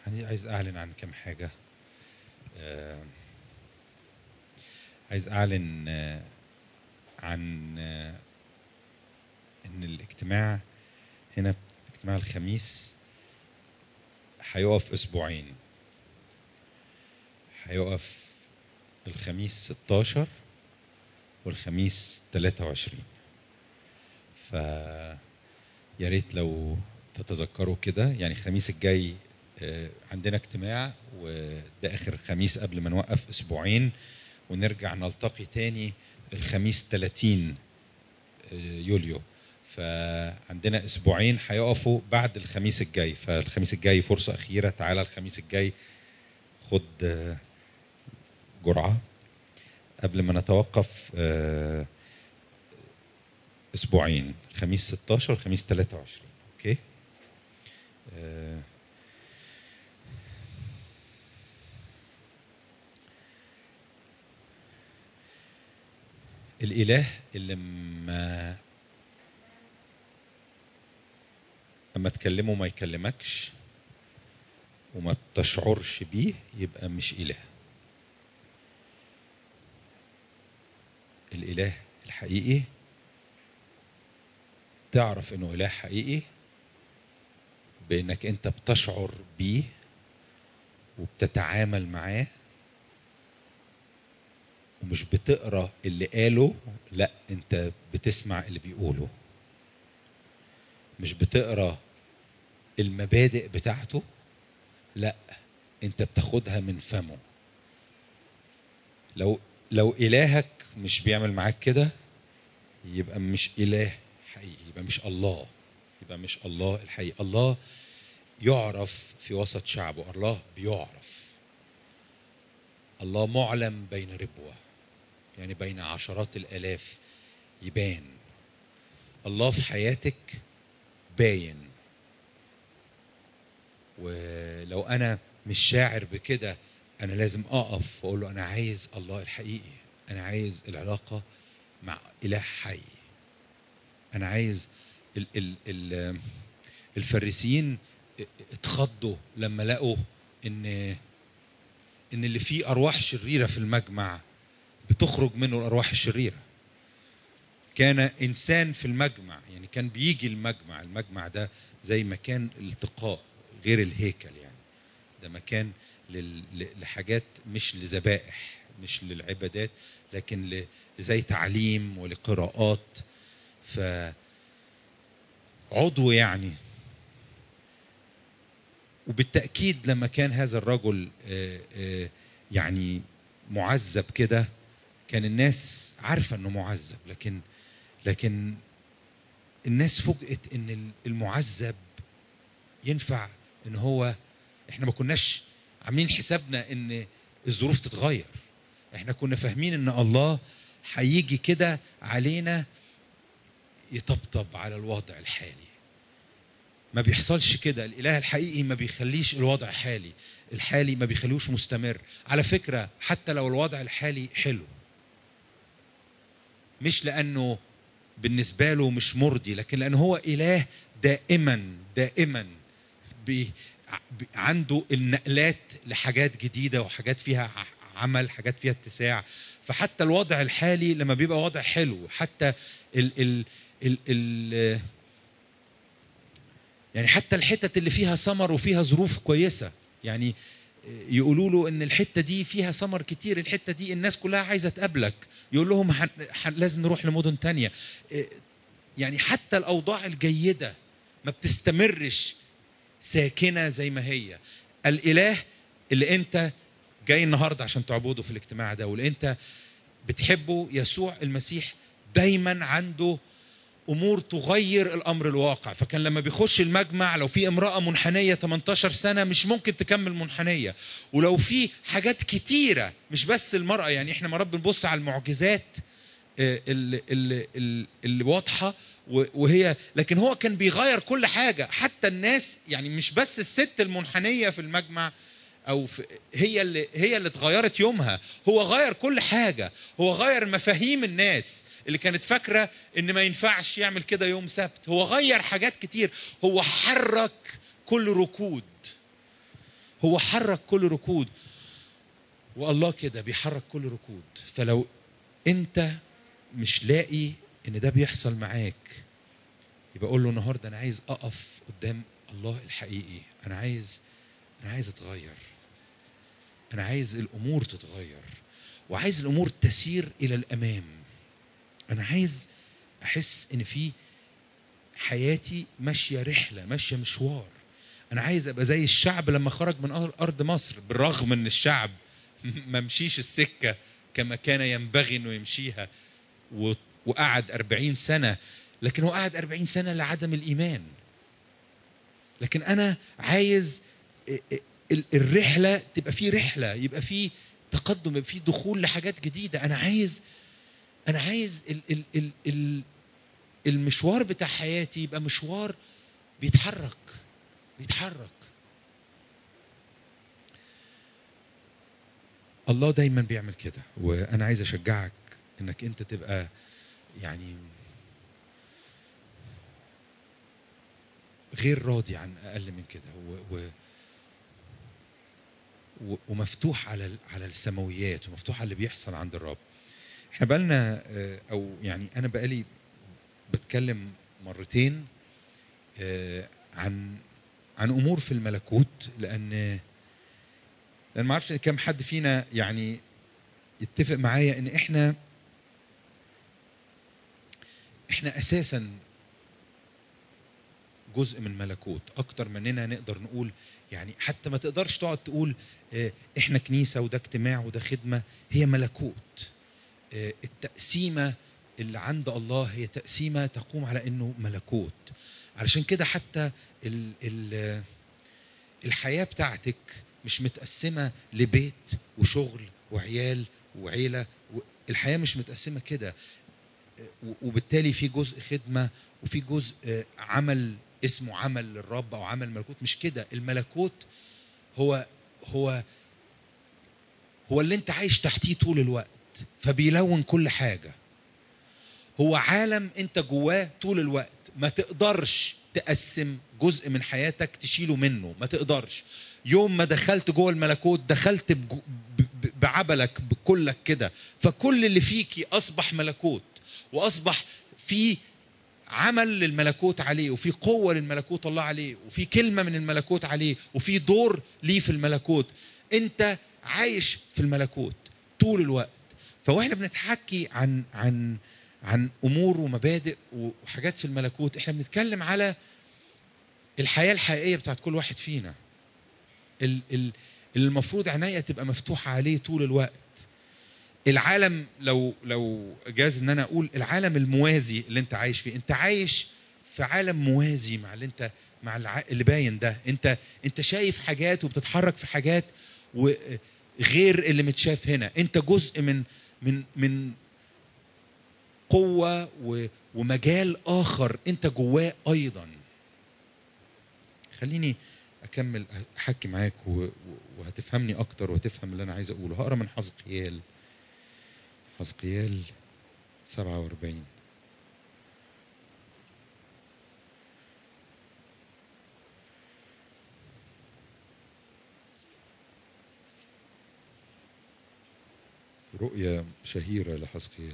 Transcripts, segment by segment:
يعني عايز اعلن عن كام حاجه آه، عايز اعلن آه، عن آه، ان الاجتماع هنا اجتماع الخميس هيقف اسبوعين هيقف الخميس 16 والخميس 23 ف يا ريت لو تتذكروا كده يعني الخميس الجاي آه، عندنا اجتماع وده اخر خميس قبل ما نوقف اسبوعين ونرجع نلتقي تاني الخميس 30 آه، يوليو فعندنا اسبوعين هيقفوا بعد الخميس الجاي فالخميس الجاي فرصة أخيرة تعالى الخميس الجاي خد آه، جرعة قبل ما نتوقف آه، اسبوعين خميس 16 خميس 23 اوكي آه، الاله اللي ما اما تكلمه ما يكلمكش وما بتشعرش بيه يبقى مش اله الاله الحقيقي تعرف انه اله حقيقي بانك انت بتشعر بيه وبتتعامل معاه ومش بتقرا اللي قاله لا انت بتسمع اللي بيقوله مش بتقرا المبادئ بتاعته لا انت بتاخدها من فمه لو لو الهك مش بيعمل معاك كده يبقى مش اله حقيقي يبقى مش الله يبقى مش الله الحقيقي الله يعرف في وسط شعبه الله بيعرف الله معلم بين ربوة يعني بين عشرات الآلاف يبان الله في حياتك باين ولو أنا مش شاعر بكده أنا لازم أقف وأقول له أنا عايز الله الحقيقي أنا عايز العلاقة مع إله حي أنا عايز ال ال ال الفريسيين اتخضوا لما لقوا ان ان اللي فيه ارواح شريره في المجمع بتخرج منه الارواح الشريره كان انسان في المجمع يعني كان بيجي المجمع المجمع ده زي مكان التقاء غير الهيكل يعني ده مكان لل- ل- لحاجات مش لذبائح مش للعبادات لكن ل- زي تعليم ولقراءات ف عضو يعني وبالتأكيد لما كان هذا الرجل آه، آه، يعني معذب كده كان الناس عارفة انه معذب لكن لكن الناس فوجئت ان المعذب ينفع ان هو احنا ما كناش عاملين حسابنا ان الظروف تتغير احنا كنا فاهمين ان الله هيجي كده علينا يطبطب على الوضع الحالي ما بيحصلش كده الاله الحقيقي ما بيخليش الوضع حالي الحالي ما بيخليهوش مستمر على فكره حتى لو الوضع الحالي حلو مش لانه بالنسبه له مش مرضي لكن لانه هو اله دائما دائما بي ب- عنده النقلات لحاجات جديده وحاجات فيها ع- عمل حاجات فيها اتساع فحتى الوضع الحالي لما بيبقى وضع حلو حتى ال ال ال, ال يعني حتى الحتت اللي فيها ثمر وفيها ظروف كويسه يعني يقولوا له ان الحته دي فيها ثمر كتير الحته دي الناس كلها عايزه تقابلك يقول لهم حن حن لازم نروح لمدن تانية إيه، يعني حتى الاوضاع الجيده ما بتستمرش ساكنه زي ما هي الاله اللي انت جاي النهارده عشان تعبده في الاجتماع ده واللي انت بتحبه يسوع المسيح دايما عنده امور تغير الامر الواقع فكان لما بيخش المجمع لو في امراه منحنيه 18 سنه مش ممكن تكمل منحنيه ولو في حاجات كتيره مش بس المراه يعني احنا مرات بنبص على المعجزات آه، اللي, اللي, اللي, اللي واضحه و- وهي لكن هو كان بيغير كل حاجه حتى الناس يعني مش بس الست المنحنيه في المجمع او في هي اللي هي اللي اتغيرت يومها هو غير كل حاجه هو غير مفاهيم الناس اللي كانت فاكره ان ما ينفعش يعمل كده يوم سبت هو غير حاجات كتير هو حرك كل ركود هو حرك كل ركود والله كده بيحرك كل ركود فلو انت مش لاقي ان ده بيحصل معاك يبقى قول له النهارده انا عايز اقف قدام الله الحقيقي انا عايز انا عايز اتغير انا عايز الامور تتغير وعايز الامور تسير الى الامام انا عايز احس ان في حياتي ماشيه رحله ماشيه مشوار انا عايز ابقى زي الشعب لما خرج من ارض مصر بالرغم ان الشعب ما مشيش السكه كما كان ينبغي انه يمشيها و- وقعد أربعين سنة لكن هو قعد أربعين سنة لعدم الإيمان لكن أنا عايز ال- الرحلة تبقى فيه رحلة يبقى فيه تقدم يبقى فيه دخول لحاجات جديدة أنا عايز أنا عايز ال ال ال ال المشوار بتاع حياتي يبقى مشوار بيتحرك بيتحرك الله دايما بيعمل كده وانا عايز اشجعك انك انت تبقى يعني غير راضي عن اقل من كده و و و ومفتوح على ال- على السماويات ومفتوح على اللي بيحصل عند الرب احنا بقالنا آه، او يعني انا بقالي بتكلم مرتين آه، عن عن امور في الملكوت لان لان ما اعرفش كم حد فينا يعني يتفق معايا ان احنا احنا اساسا جزء من ملكوت اكتر مننا نقدر نقول يعني حتى ما تقدرش تقعد تقول آه، احنا كنيسه وده اجتماع وده خدمه هي ملكوت آه، التقسيمه اللي عند الله هي تقسيمه تقوم على انه ملكوت علشان كده حتى ال ال الحياه بتاعتك مش متقسمه لبيت وشغل وعيال وعيله و- الحياه مش متقسمه كده و- وبالتالي في جزء خدمه وفي جزء آه، عمل اسمه عمل للرب او عمل ملكوت مش كده الملكوت هو هو هو اللي انت عايش تحتيه طول الوقت فبيلون كل حاجه هو عالم انت جواه طول الوقت ما تقدرش تقسم جزء من حياتك تشيله منه ما تقدرش يوم ما دخلت جوه الملكوت دخلت بجو- ب- ب- بعبلك بكلك كده فكل اللي فيكي اصبح ملكوت واصبح في عمل للملكوت عليه وفي قوة للملكوت الله عليه وفي كلمة من الملكوت عليه وفي دور ليه في الملكوت انت عايش في الملكوت طول الوقت فواحنا بنتحكي عن عن عن امور ومبادئ وحاجات في الملكوت احنا بنتكلم على الحياه الحقيقيه بتاعت كل واحد فينا ال- ال- اللي المفروض عينيا تبقى مفتوحه عليه طول الوقت العالم لو لو جاز ان انا اقول العالم الموازي اللي انت عايش فيه انت عايش في عالم موازي مع اللي انت مع الع... اللي باين ده انت انت شايف حاجات وبتتحرك في حاجات وغير اللي متشاف هنا انت جزء من من من قوة و... ومجال آخر أنت جواه أيضا خليني أكمل أحكي معاك و... و- وهتفهمني أكتر وهتفهم اللي أنا عايز أقوله هقرا من حزقيال حزقيال 47 رؤية شهيرة لحزقيال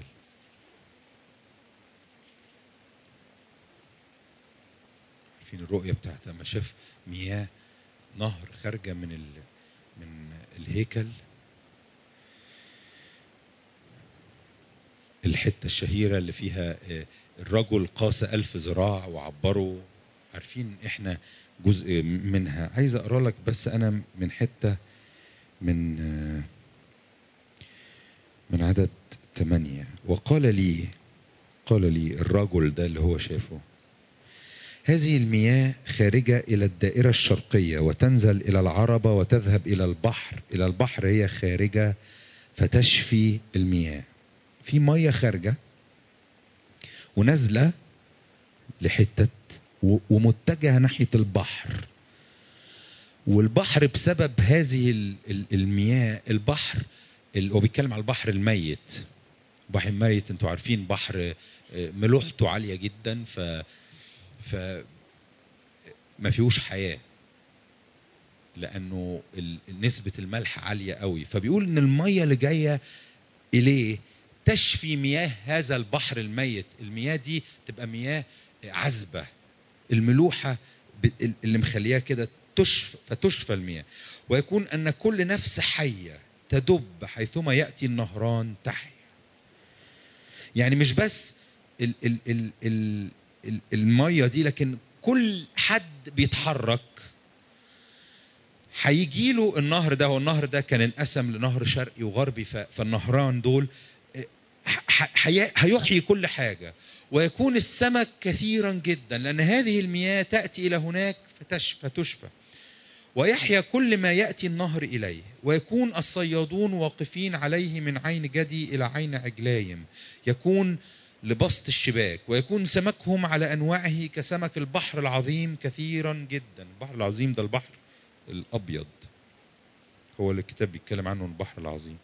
عارفين الرؤية بتاعتها لما شاف مياه نهر خارجة من ال... من الهيكل الحتة الشهيرة اللي فيها آه، الرجل قاس ألف ذراع وعبره عارفين احنا جزء منها عايز اقرا لك بس انا من حتة من آه، من عدد ثمانية وقال لي قال لي الرجل ده اللي هو شافه هذه المياه خارجة إلى الدائرة الشرقية وتنزل إلى العربة وتذهب إلى البحر إلى البحر هي خارجة فتشفي المياه في مية خارجة ونازلة لحتة و- ومتجهة ناحية البحر والبحر بسبب هذه ال- ال- المياه البحر ال- هو بيتكلم على البحر الميت بحر الميت انتوا عارفين بحر آه، ملوحته عالية جدا ف ف ما فيهوش حياة لانه ال- نسبه الملح عاليه قوي فبيقول ان الميه اللي جايه اليه تشفي مياه هذا البحر الميت المياه دي تبقى مياه عذبه الملوحه ب- اللي مخليها كده تشفى فتشفى المياه ويكون ان كل نفس حيه تدب حيثما ياتي النهران تحيا يعني مش بس ال ال ال ال ال الميه دي لكن كل حد بيتحرك هيجي له النهر ده هو النهر ده كان انقسم لنهر شرقي وغربي ف- فالنهران دول ح- حي- هيحيي كل حاجة ويكون السمك كثيرا جدا لأن هذه المياه تأتي إلى هناك فتشفى, فتشفى ويحيا كل ما يأتي النهر إليه ويكون الصيادون واقفين عليه من عين جدي إلى عين عجلايم يكون لبسط الشباك ويكون سمكهم على أنواعه كسمك البحر العظيم كثيرا جدا البحر العظيم ده البحر الأبيض هو اللي الكتاب بيتكلم عنه البحر العظيم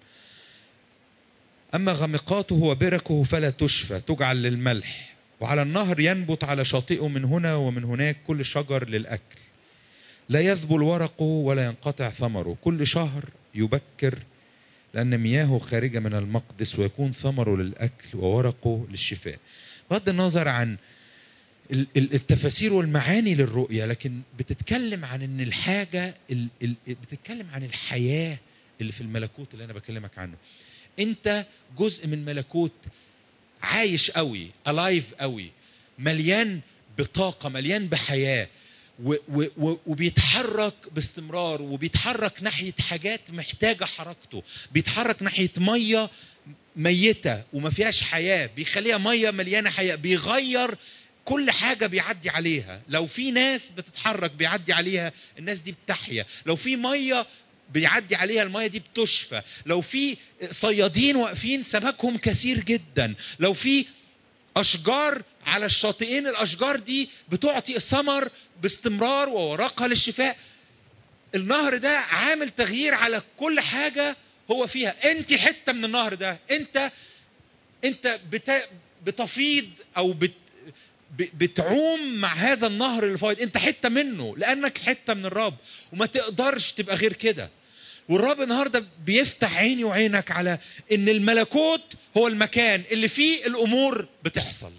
أما غمقاته وبركه فلا تشفى تجعل للملح وعلى النهر ينبت على شاطئه من هنا ومن هناك كل شجر للأكل لا يذبل ورقه ولا ينقطع ثمره كل شهر يبكر لأن مياهه خارجة من المقدس ويكون ثمره للأكل وورقه للشفاء بغض النظر عن ال- ال- التفاسير والمعاني للرؤية لكن بتتكلم عن ان الحاجة ال- ال- بتتكلم عن الحياة اللي في الملكوت اللي انا بكلمك عنه انت جزء من ملكوت عايش قوي الايف قوي مليان بطاقة مليان بحياة و و و وبيتحرك باستمرار وبيتحرك ناحية حاجات محتاجة حركته بيتحرك ناحية مية ميتة وما فيهاش حياة بيخليها مية مليانة حياة بيغير كل حاجة بيعدي عليها لو في ناس بتتحرك بيعدي عليها الناس دي بتحيا لو في مية بيعدي عليها المية دي بتشفى لو في صيادين واقفين سمكهم كثير جدا لو في اشجار على الشاطئين الاشجار دي بتعطي ثمر باستمرار وورقها للشفاء النهر ده عامل تغيير على كل حاجه هو فيها انت حته من النهر ده انت انت بت... بتفيض او بت... ب- بتعوم مع هذا النهر اللي فايض انت حته منه لانك حته من الرب وما تقدرش تبقى غير كده والرب النهارده بيفتح عيني وعينك على ان الملكوت هو المكان اللي فيه الامور بتحصل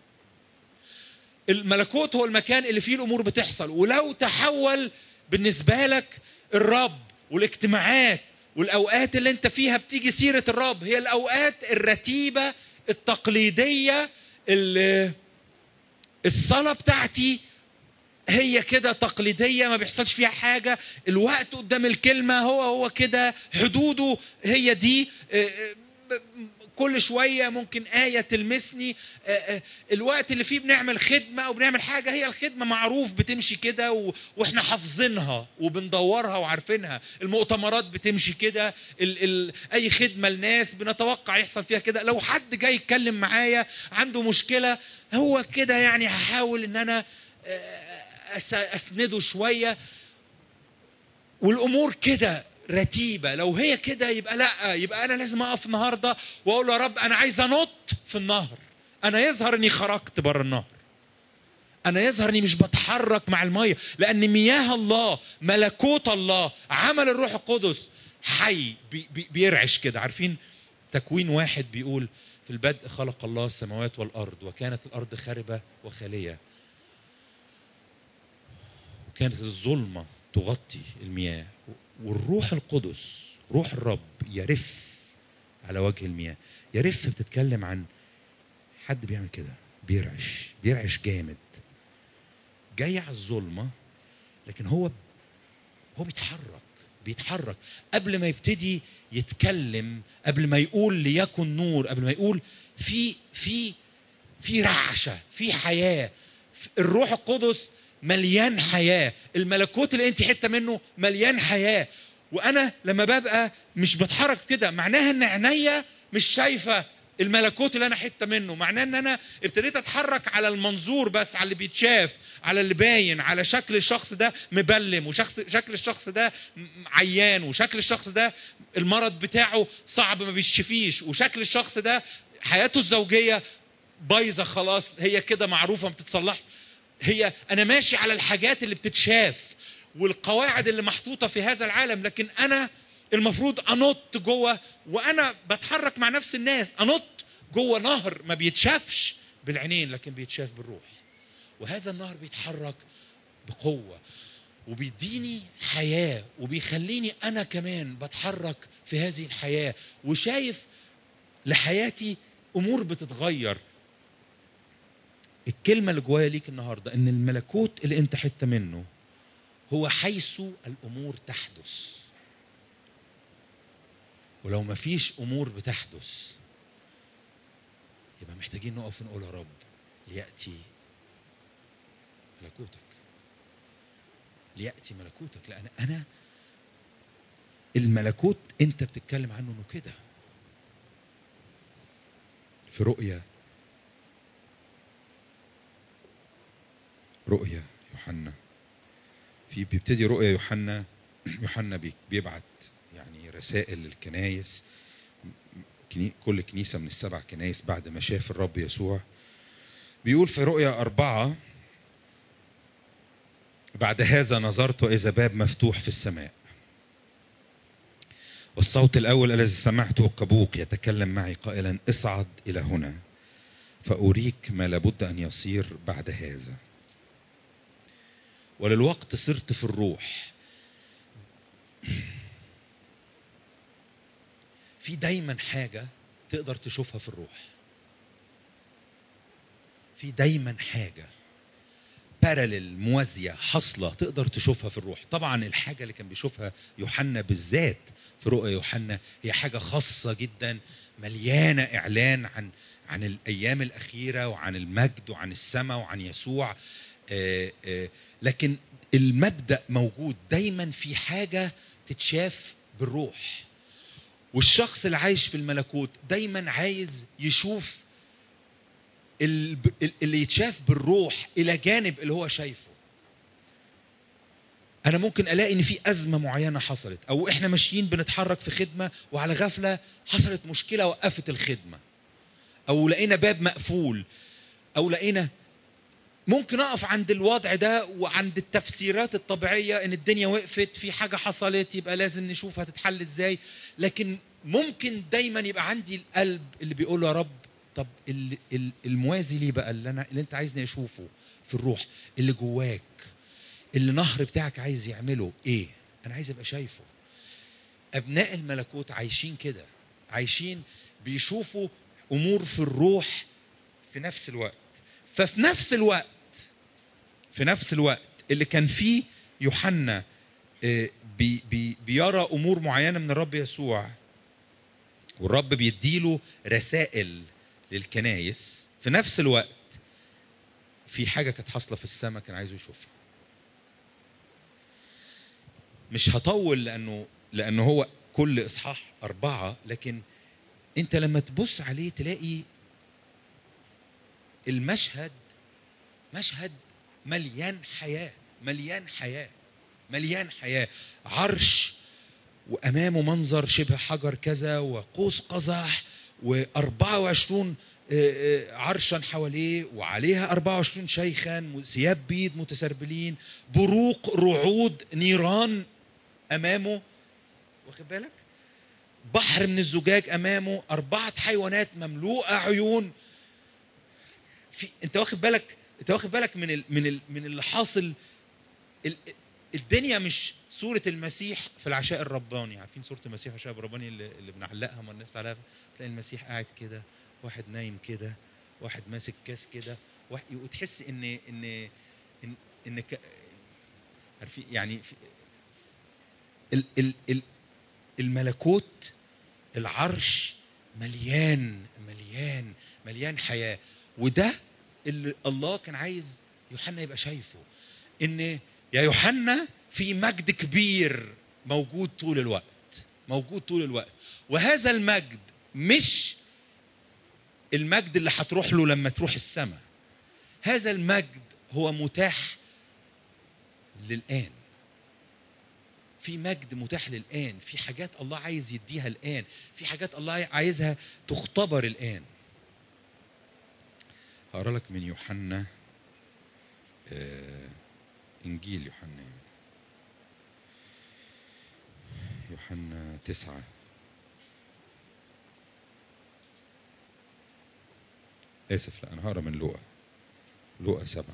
الملكوت هو المكان اللي فيه الامور بتحصل ولو تحول بالنسبه لك الرب والاجتماعات والاوقات اللي انت فيها بتيجي سيره الرب هي الاوقات الرتيبه التقليديه اللي الصلاه بتاعتي هي كده تقليديه ما بيحصلش فيها حاجه الوقت قدام الكلمه هو هو كده حدوده هي دي آه، آه، كل شويه ممكن ايه تلمسني آه، آه، الوقت اللي فيه بنعمل خدمه او بنعمل حاجه هي الخدمه معروف بتمشي كده و... واحنا حافظينها وبندورها وعارفينها المؤتمرات بتمشي كده ال... ال... اي خدمه لناس بنتوقع يحصل فيها كده لو حد جاي يتكلم معايا عنده مشكله هو كده يعني هحاول ان انا آه، أس- اسنده شويه والامور كده رتيبه لو هي كده يبقى لا يبقى انا لازم اقف النهارده واقول يا رب انا عايز انط في النهر انا يظهر اني خرجت بره النهر انا يظهر اني مش بتحرك مع الميه لان مياه الله ملكوت الله عمل الروح القدس حي بي بي بيرعش كده عارفين تكوين واحد بيقول في البدء خلق الله السماوات والارض وكانت الارض خاربه وخاليه وكانت الظلمه تغطي المياه والروح القدس روح الرب يرف على وجه المياه يرف بتتكلم عن حد بيعمل كده بيرعش بيرعش جامد جاي على الظلمه لكن هو هو بيتحرك بيتحرك قبل ما يبتدي يتكلم قبل ما يقول ليكن نور قبل ما يقول في في في رعشه في حياه الروح القدس مليان حياه الملكوت اللي انت حته منه مليان حياه وانا لما ببقى مش بتحرك كده معناها ان عينيا مش شايفه الملكوت اللي انا حته منه معناه ان انا ابتديت اتحرك على المنظور بس على اللي بيتشاف على اللي باين على شكل الشخص ده مبلم وشخص شكل الشخص ده م- عيان وشكل الشخص ده المرض بتاعه صعب ما بيشفيش وشكل الشخص ده حياته الزوجيه بايظه خلاص هي كده معروفه ما بتتصلحش هي انا ماشي على الحاجات اللي بتتشاف والقواعد اللي محطوطه في هذا العالم لكن انا المفروض انط جوه وانا بتحرك مع نفس الناس انط جوه نهر ما بيتشافش بالعينين لكن بيتشاف بالروح وهذا النهر بيتحرك بقوه وبيديني حياه وبيخليني انا كمان بتحرك في هذه الحياه وشايف لحياتي امور بتتغير الكلمه اللي جوايا ليك النهارده ان الملكوت اللي انت حته منه هو حيث الامور تحدث ولو ما فيش امور بتحدث يبقى محتاجين نقف ونقول يا رب لياتي ملكوتك لياتي ملكوتك لان انا الملكوت انت بتتكلم عنه انه كده في رؤيا رؤيا يوحنا في بيبتدي رؤيا يوحنا يوحنا بي- بيبعت يعني رسائل للكنايس كني- كل كنيسة من السبع كنايس بعد ما شاف الرب يسوع بيقول في رؤيا أربعة بعد هذا نظرت وإذا باب مفتوح في السماء والصوت الأول الذي سمعته كبوق يتكلم معي قائلا اصعد إلى هنا فأريك ما لابد أن يصير بعد هذا وللوقت صرت في الروح في دايما حاجة تقدر تشوفها في الروح في دايما حاجة بارلل موازية حصلة تقدر تشوفها في الروح طبعا الحاجة اللي كان بيشوفها يوحنا بالذات في رؤيا يوحنا هي حاجة خاصة جدا مليانة إعلان عن عن الأيام الأخيرة وعن المجد وعن السماء وعن يسوع آه، آه، لكن المبدأ موجود دايما في حاجة تتشاف بالروح والشخص اللي عايش في الملكوت دايما عايز يشوف ال- اللي يتشاف بالروح الى جانب اللي هو شايفه انا ممكن الاقي ان في ازمه معينه حصلت او احنا ماشيين بنتحرك في خدمه وعلى غفله حصلت مشكله وقفت الخدمه او لقينا باب مقفول او لقينا ممكن اقف عند الوضع ده وعند التفسيرات الطبيعيه ان الدنيا وقفت في حاجه حصلت يبقى لازم نشوف هتتحل ازاي لكن ممكن دايما يبقى عندي القلب اللي بيقول يا رب طب ال- ال- الموازي ليه بقى اللي انا اللي انت عايزني اشوفه في الروح اللي جواك اللي نهر بتاعك عايز يعمله ايه انا عايز ابقى شايفه ابناء الملكوت عايشين كده عايشين بيشوفوا امور في الروح في نفس الوقت ففي نفس الوقت في نفس الوقت اللي كان فيه يوحنا آه، بي بي بيرى امور معينه من الرب يسوع والرب بيديله رسائل للكنايس في نفس الوقت في حاجه كانت حاصله في السماء كان عايزه يشوفها مش هطول لانه لانه هو كل اصحاح اربعه لكن انت لما تبص عليه تلاقي المشهد مشهد مليان حياه مليان حياه مليان حياه عرش وامامه منظر شبه حجر كذا وقوس قزح و24 عرشا حواليه وعليها 24 شيخا ثياب بيض متسربلين بروق رعود نيران امامه واخد بالك بحر من الزجاج امامه اربعه حيوانات مملوءه عيون في انت واخد بالك انت واخد بالك من ال... من ال... من اللي حاصل ال... الدنيا مش صورة المسيح في العشاء الرباني عارفين صورة المسيح في العشاء الرباني اللي, اللي بنعلقها ما الناس تعلقها تلاقي المسيح قاعد كده واحد نايم كده واحد ماسك كاس كده واحد وتحس ان ان ان, إن ك... عارفين يعني في ال... ال... ال... الملكوت العرش مليان مليان مليان حياة وده اللي الله كان عايز يوحنا يبقى شايفه ان يا يوحنا في مجد كبير موجود طول الوقت موجود طول الوقت وهذا المجد مش المجد اللي هتروح له لما تروح السماء هذا المجد هو متاح للآن في مجد متاح للآن في حاجات الله عايز يديها الآن في حاجات الله عايزها تختبر الآن هقرا لك من يوحنا آه انجيل يوحنا يعني. يوحنا تسعة آسف لا أنا هقرا من لوقا لوقا سبعة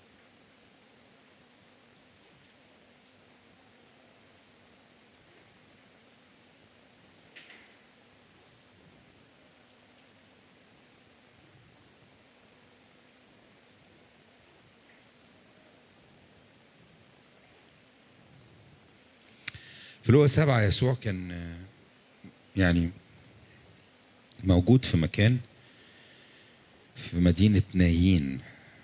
في لوقا سبعة يسوع كان آه، يعني موجود في مكان في مدينة نايين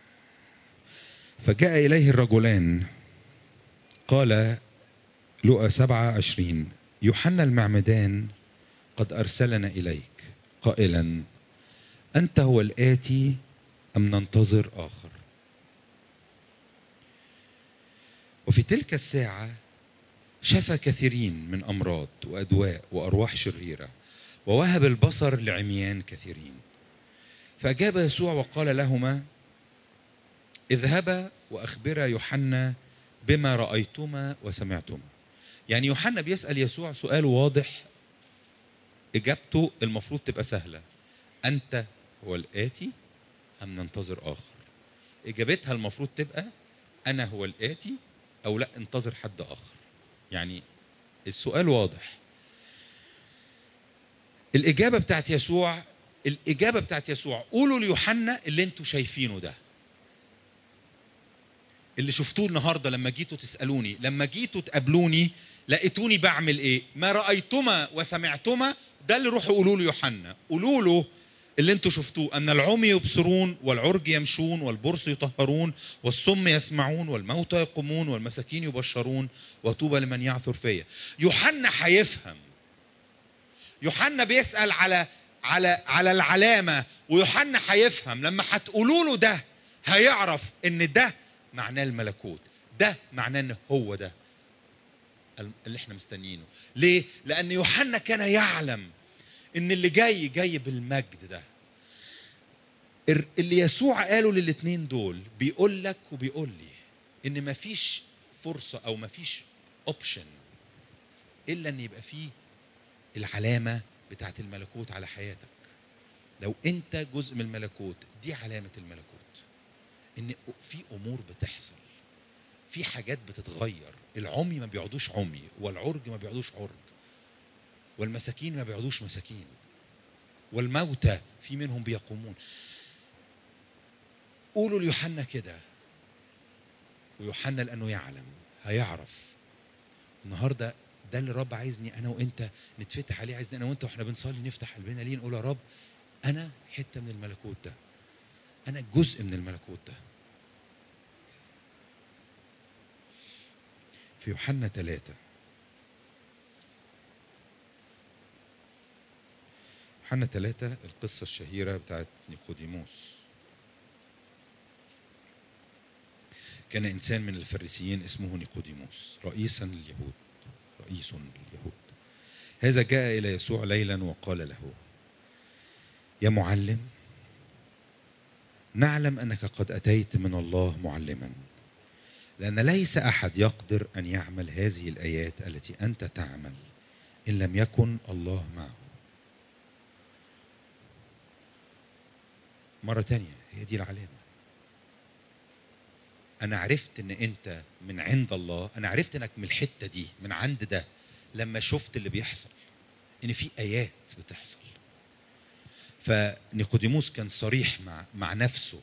فجاء إليه الرجلان قال لقى سبعة عشرين يوحنا المعمدان قد أرسلنا إليك قائلا أنت هو الآتي أم ننتظر آخر وفي تلك الساعة شفى كثيرين من أمراض وأدواء وأرواح شريرة ووهب البصر لعميان كثيرين فأجاب يسوع وقال لهما اذهبا وأخبرا يوحنا بما رأيتما وسمعتما يعني يوحنا بيسأل يسوع سؤال واضح إجابته المفروض تبقى سهلة أنت هو الآتي أم ننتظر آخر إجابتها المفروض تبقى أنا هو الآتي أو لا انتظر حد آخر يعني السؤال واضح الإجابة بتاعت يسوع الإجابة بتاعت يسوع قولوا ليوحنا اللي انتوا شايفينه ده اللي شفتوه النهارده لما جيتوا تسالوني لما جيتوا تقابلوني لقيتوني بعمل ايه ما رايتما وسمعتما ده اللي روحوا قولوا له يوحنا قولوا له اللي انتوا شفتوه ان العمي يبصرون والعرج يمشون والبرص يطهرون والصم يسمعون والموتى يقومون والمساكين يبشرون وطوبى لمن يعثر فيا يوحنا هيفهم يوحنا بيسال على على على العلامه ويوحنا هيفهم لما هتقولوا له ده هيعرف ان ده معناه الملكوت ده معناه ان هو ده اللي احنا مستنيينه ليه لان يوحنا كان يعلم ان اللي جاي جاي بالمجد ده اللي يسوع قاله للاتنين دول بيقول لك وبيقول لي ان مفيش فرصة او مفيش اوبشن الا ان يبقى فيه العلامة بتاعت الملكوت على حياتك لو انت جزء من الملكوت دي علامة الملكوت ان في امور بتحصل في حاجات بتتغير العمي ما بيقعدوش عمي والعرج ما بيقعدوش عرج والمساكين ما بيقعدوش مساكين والموتى في منهم بيقومون قولوا ليوحنا كده ويوحنا لانه يعلم هيعرف النهارده ده اللي الرب عايزني انا وانت نتفتح عليه عايزني انا وانت واحنا بنصلي نفتح قلبنا ليه نقول يا رب انا حته من الملكوت ده انا جزء من الملكوت ده في يوحنا ثلاثة يوحنا ثلاثة القصة الشهيرة بتاعت نيقوديموس كان إنسان من الفريسيين اسمه نيقوديموس رئيسا لليهود رئيس لليهود هذا جاء إلى يسوع ليلا وقال له يا معلم نعلم انك قد اتيت من الله معلما لان ليس احد يقدر ان يعمل هذه الايات التي انت تعمل ان لم يكن الله معه مرة تانية هي دي العلامة أنا عرفت إن أنت من عند الله، أنا عرفت إنك من الحتة دي، من عند ده، لما شفت اللي بيحصل. إن في آيات بتحصل. فنيقوديموس كان صريح مع مع نفسه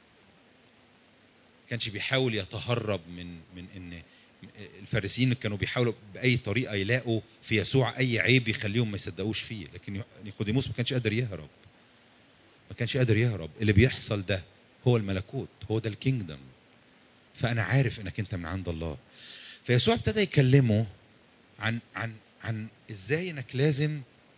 كانش بيحاول يتهرب من من ان الفارسيين كانوا بيحاولوا باي طريقه يلاقوا في يسوع اي عيب يخليهم ما يصدقوش فيه لكن نيقوديموس ما كانش قادر يهرب ما كانش قادر يهرب اللي بيحصل ده هو الملكوت هو ده الكينجدم فانا عارف انك انت من عند الله فيسوع ابتدى يكلمه عن عن عن ازاي انك لازم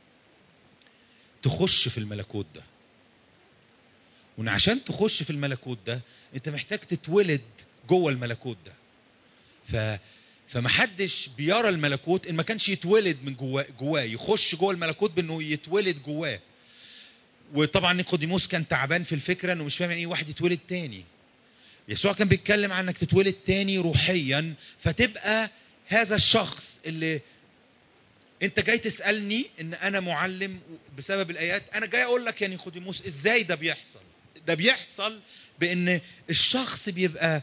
تخش في الملكوت ده وان عشان تخش في الملكوت ده انت محتاج تتولد جوه الملكوت ده ف فمحدش بيرى الملكوت ان ما كانش يتولد من جواه جواه يخش جوه الملكوت بانه يتولد جواه وطبعا نيقوديموس كان تعبان في الفكره انه مش فاهم يعني ايه واحد يتولد تاني يسوع كان بيتكلم عن انك تتولد تاني روحيا فتبقى هذا الشخص اللي انت جاي تسالني ان انا معلم بسبب الايات انا جاي اقول لك يا نيقوديموس ازاي ده بيحصل ده بيحصل بان الشخص بيبقى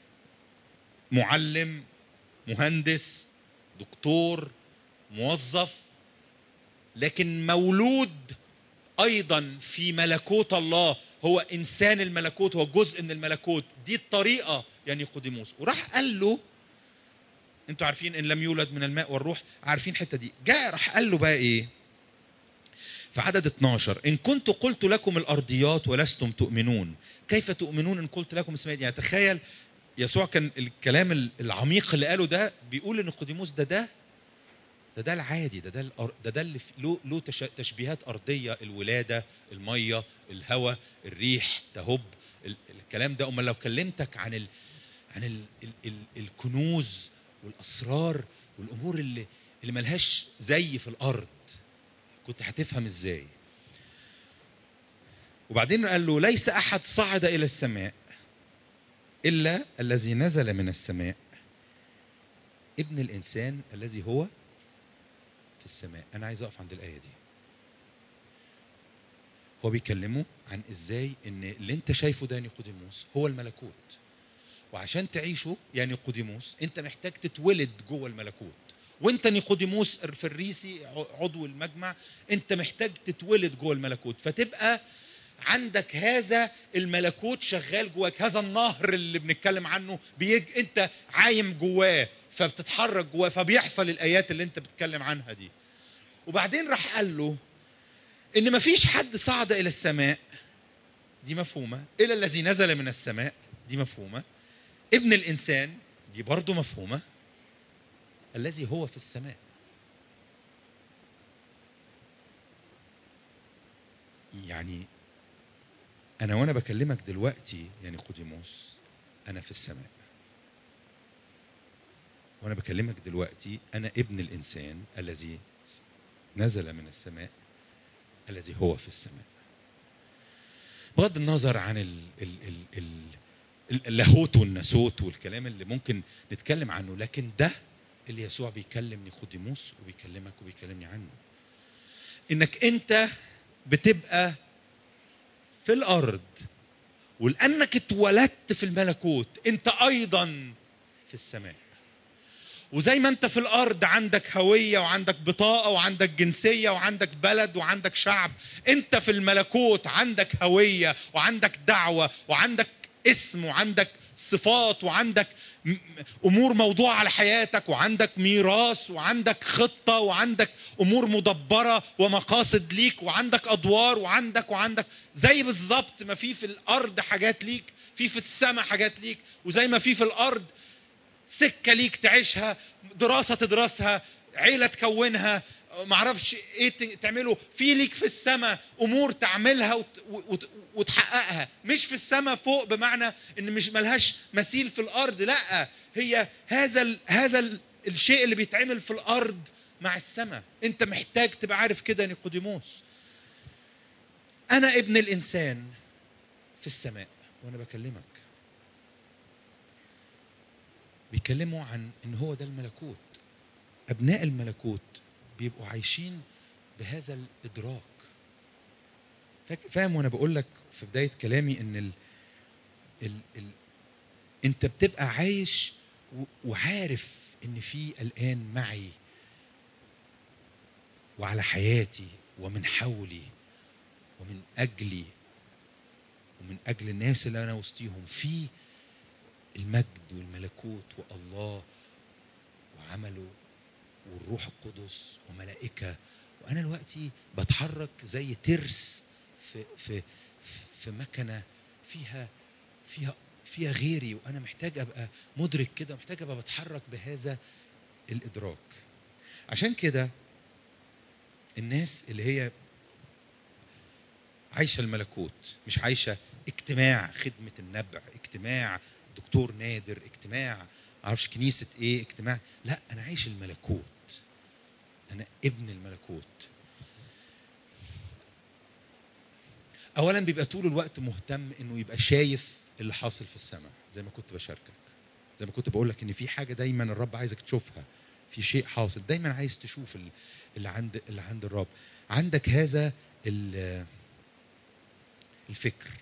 معلم مهندس دكتور موظف لكن مولود ايضا في ملكوت الله هو انسان الملكوت هو جزء من الملكوت دي الطريقه يا نيقوديموس وراح قال له انتوا عارفين ان لم يولد من الماء والروح عارفين الحته دي جاء راح قال له بقى ايه في عدد 12 ان كنت قلت لكم الارضيات ولستم تؤمنون كيف تؤمنون ان قلت لكم السماويات يعني تخيل يسوع كان الكلام العميق اللي قاله ده بيقول ان قديموس ده ده ده ده العادي ده ده الأر- ده ده اللي في- له له تش- تشبيهات ارضيه الولاده الميه الهواء الريح تهب ال- الكلام ده امال لو كلمتك عن ال عن ال ال ال الكنوز والاسرار والامور اللي اللي ملهاش زي في الارض كنت هتفهم ازاي وبعدين قال له ليس احد صعد الى السماء الا الذي نزل من السماء ابن الانسان الذي هو في السماء انا عايز اقف عند الايه دي هو بيكلمه عن ازاي ان اللي انت شايفه ده نيقوديموس هو الملكوت وعشان تعيشه يا نيقوديموس انت محتاج تتولد جوه الملكوت وانت نيقوديموس الفريسي عضو المجمع انت محتاج تتولد جوه الملكوت فتبقى عندك هذا الملكوت شغال جواك هذا النهر اللي بنتكلم عنه بيج انت عايم جواه فبتتحرك جواه فبيحصل الايات اللي انت بتتكلم عنها دي وبعدين راح قال له ان مفيش حد صعد الى السماء دي مفهومه الا الذي نزل من السماء دي مفهومه ابن الانسان دي برضه مفهومه الذي هو في السماء يعني انا وانا بكلمك دلوقتي يعني قديموس انا في السماء وانا بكلمك دلوقتي انا ابن الانسان الذي نزل من السماء الذي هو في السماء بغض النظر عن ال ال ال ال اللاهوت والناسوت والكلام اللي ممكن نتكلم عنه لكن ده اللي يسوع بيكلم نيقوديموس وبيكلمك وبيكلمني عنه انك انت بتبقى في الارض ولانك اتولدت في الملكوت انت ايضا في السماء وزي ما انت في الارض عندك هويه وعندك بطاقه وعندك جنسيه وعندك بلد وعندك شعب انت في الملكوت عندك هويه وعندك دعوه وعندك اسم وعندك صفات وعندك م- امور موضوعه على حياتك وعندك ميراث وعندك خطه وعندك امور مدبره ومقاصد ليك وعندك ادوار وعندك وعندك زي بالظبط ما في في الارض حاجات ليك في في السماء حاجات ليك وزي ما في في الارض سكه ليك تعيشها دراسه تدرسها عيله تكونها معرفش ايه ت- تعمله في ليك في السماء امور تعملها وت- وت- وتحققها مش في السماء فوق بمعنى ان مش ملهاش مثيل في الارض لا هي هذا ال هذا ال الشيء اللي بيتعمل في الارض مع السماء انت محتاج تبقى عارف كده يا نيقوديموس انا ابن الانسان في السماء وانا بكلمك بيكلموا عن ان هو ده الملكوت ابناء الملكوت بيبقوا عايشين بهذا الادراك فاك- فاهم وانا بقول لك في بدايه كلامي ان ال... ال... ال... انت بتبقى عايش و... وعارف ان في الان معي وعلى حياتي ومن حولي ومن اجلي ومن اجل الناس اللي انا وسطيهم في المجد والملكوت والله وعمله والروح القدس وملائكة وأنا دلوقتي بتحرك زي ترس في في في مكنة فيها فيها فيها غيري وأنا محتاج أبقى مدرك كده محتاج أبقى بتحرك بهذا الإدراك عشان كده الناس اللي هي عايشة الملكوت مش عايشة اجتماع خدمة النبع اجتماع دكتور نادر اجتماع معرفش كنيسة ايه اجتماع لا انا عايش الملكوت انا ابن الملكوت اولا بيبقى طول الوقت مهتم انه يبقى شايف اللي حاصل في السماء زي ما كنت بشاركك زي ما كنت بقول لك ان في حاجه دايما الرب عايزك تشوفها في شيء حاصل دايما عايز تشوف ال- اللي عند اللي عند الرب عندك هذا ال- الفكر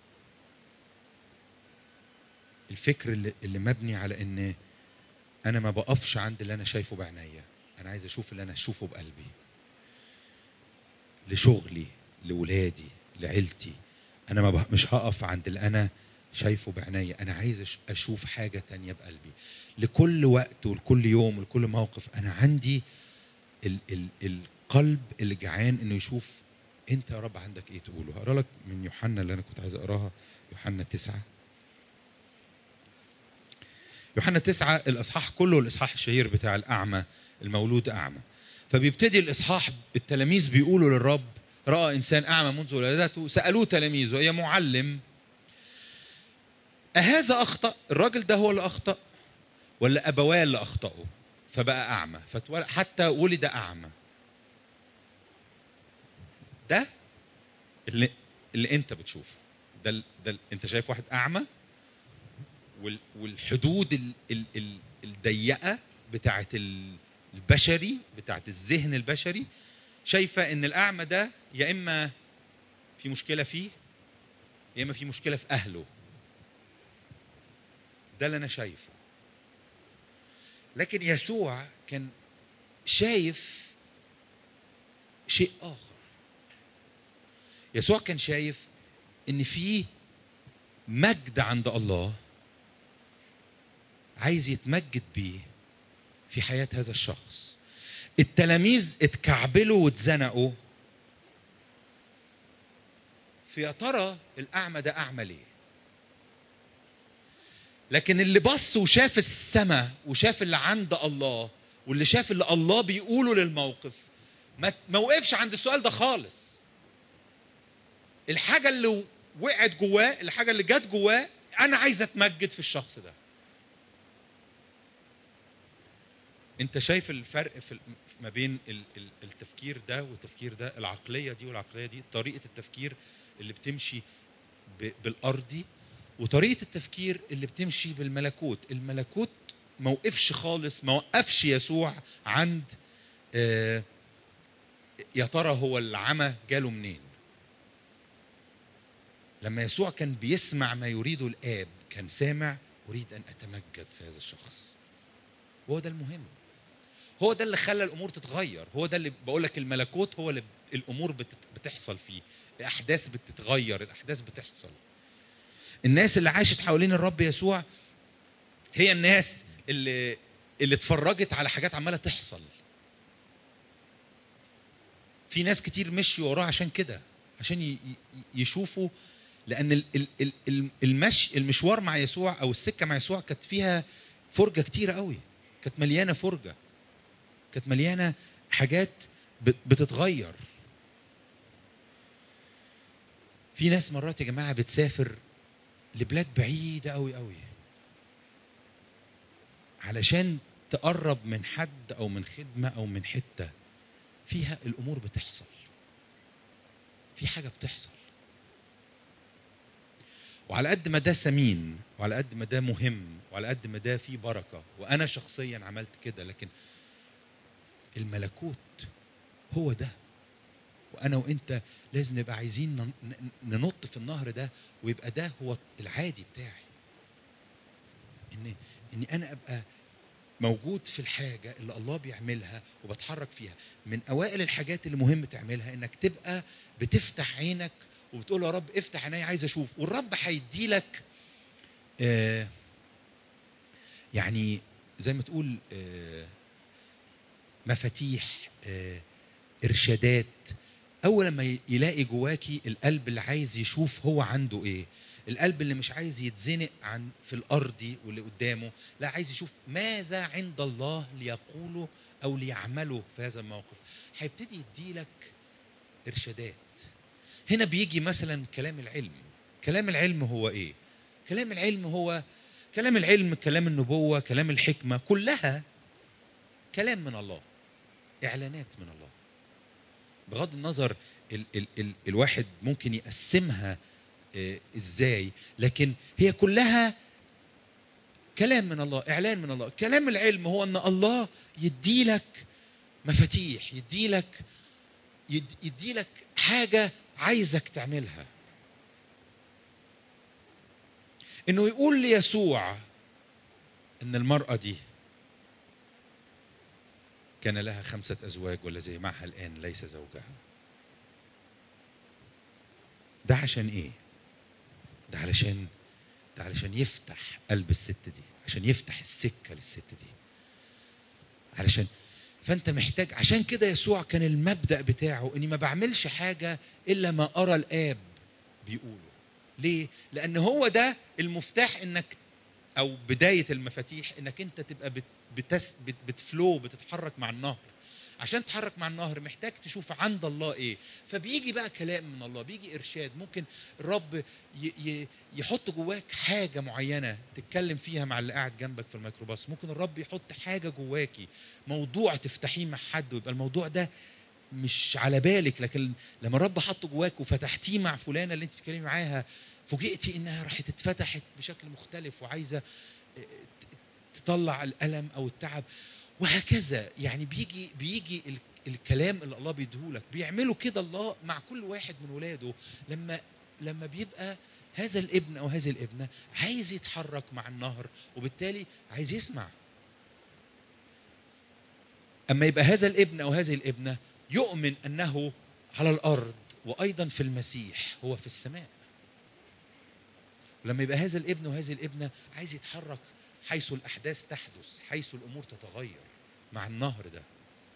الفكر اللي, اللي مبني على ان انا ما بقفش عند اللي انا شايفه بعينيا انا عايز اشوف اللي انا اشوفه بقلبي لشغلي لولادي لعيلتي انا ما بق- مش هقف عند اللي انا شايفه بعينيا انا عايز أش- اشوف حاجه تانية بقلبي لكل وقت ولكل يوم ولكل موقف انا عندي ال ال القلب اللي جعان انه يشوف انت يا رب عندك ايه تقوله هقرا لك من يوحنا اللي انا كنت عايز اقراها يوحنا تسعة يوحنا تسعة الإصحاح كله الإصحاح الشهير بتاع الأعمى المولود أعمى فبيبتدي الإصحاح التلاميذ بيقولوا للرب رأى إنسان أعمى منذ ولادته سألوه تلاميذه يا معلم أهذا أخطأ الراجل ده هو اللي أخطأ ولا أبواه اللي أخطأوا فبقى أعمى فتولد حتى ولد أعمى ده اللي, اللي أنت بتشوفه ده, ال- ده ال- أنت شايف واحد أعمى وال- والحدود ال- ال- ال- الضيقه بتاعه ال- البشري بتاعه الذهن البشري شايفه ان الاعمى ده يا اما في مشكله فيه يا اما في مشكله في اهله ده اللي انا شايفه لكن يسوع كان شايف شيء اخر يسوع كان شايف ان في مجد عند الله عايز يتمجد بيه في حياة هذا الشخص التلاميذ اتكعبلوا واتزنقوا في يا ترى الأعمى ده أعمى ليه لكن اللي بص وشاف السماء وشاف اللي عند الله واللي شاف اللي الله بيقوله للموقف ما ما وقفش عند السؤال ده خالص الحاجة اللي وقعت جواه الحاجة اللي جت جواه أنا عايز أتمجد في الشخص ده انت شايف الفرق في ال- ما بين ال- ال- التفكير ده والتفكير ده العقليه دي والعقليه دي طريقه التفكير اللي بتمشي ب- بالارضي وطريقه التفكير اللي بتمشي بالملكوت الملكوت ما وقفش خالص ما وقفش يسوع عند آه، يا ترى هو العمى جاله منين لما يسوع كان بيسمع ما يريده الاب كان سامع اريد ان اتمجد في هذا الشخص وهو ده المهم هو ده اللي خلى الامور تتغير هو ده اللي بقول لك الملكوت هو اللي ب- الامور بتت- بتحصل فيه الاحداث بتتغير الاحداث بتحصل الناس اللي عاشت حوالين الرب يسوع هي الناس اللي اللي اتفرجت على حاجات عماله تحصل في ناس كتير مشوا وراه عشان كده عشان ي- ي- يشوفوا لان ال- ال- ال- ال- المشي المشوار مع يسوع او السكه مع يسوع كانت فيها فرجه كتيره قوي كانت مليانه فرجه كانت مليانه حاجات بت- بتتغير في ناس مرات يا جماعه بتسافر لبلاد بعيده قوي قوي علشان تقرب من حد او من خدمه او من حته فيها الامور بتحصل في حاجه بتحصل وعلى قد ما ده ثمين وعلى قد ما ده مهم وعلى قد ما ده فيه بركه وانا شخصيا عملت كده لكن الملكوت هو ده وانا وانت لازم نبقى عايزين نن- ن- ننط في النهر ده ويبقى ده هو العادي بتاعي ان اني انا ابقى موجود في الحاجه اللي الله بيعملها وبتحرك فيها من اوائل الحاجات اللي مهم تعملها انك تبقى بتفتح عينك وبتقول يا رب افتح عيني عايز اشوف والرب هيدي لك آه يعني زي ما تقول آه مفاتيح آه ارشادات اول لما ي- يلاقي جواكي القلب اللي عايز يشوف هو عنده ايه القلب اللي مش عايز يتزنق عن في الارض واللي قدامه لا عايز يشوف ماذا عند الله ليقوله او ليعمله في هذا الموقف هيبتدي يديلك ارشادات هنا بيجي مثلا كلام العلم كلام العلم هو ايه كلام العلم هو كلام العلم كلام النبوة كلام الحكمة كلها كلام من الله اعلانات من الله بغض النظر ال ال ال الواحد ممكن يقسمها آه، ازاي لكن هي كلها كلام من الله اعلان من الله كلام العلم هو ان الله يديلك مفاتيح يديلك يد- يديلك حاجه عايزك تعملها انه يقول ليسوع ان المراه دي كان لها خمسه ازواج والذي معها الان ليس زوجها ده عشان ايه ده علشان ده علشان يفتح قلب الست دي عشان يفتح السكه للست دي علشان فانت محتاج عشان كده يسوع كان المبدا بتاعه اني ما بعملش حاجه الا ما ارى الاب بيقوله ليه لان هو ده المفتاح انك او بدايه المفاتيح انك انت تبقى بت بتس بت بتفلو بتتحرك مع النهر عشان تتحرك مع النهر محتاج تشوف عند الله ايه فبيجي بقى كلام من الله بيجي ارشاد ممكن الرب ي ي يحط جواك حاجه معينه تتكلم فيها مع اللي قاعد جنبك في الميكروباص ممكن الرب يحط حاجه جواكي موضوع تفتحيه مع حد ويبقى الموضوع ده مش على بالك لكن لما الرب حطه جواك وفتحتيه مع فلانه اللي انت بتتكلمي معاها فوجئتي انها راحت اتفتحت بشكل مختلف وعايزه تطلع الالم او التعب وهكذا يعني بيجي بيجي ال- الكلام اللي الله بيديهولك بيعمله كده الله مع كل واحد من ولاده لما لما بيبقى هذا الابن او هذه الابنه عايز يتحرك مع النهر وبالتالي عايز يسمع اما يبقى هذا الابن او هذه الابنه يؤمن انه على الارض وايضا في المسيح هو في السماء لما يبقى هذا الابن وهذه الابنه عايز يتحرك حيث الاحداث تحدث حيث الامور تتغير مع النهر ده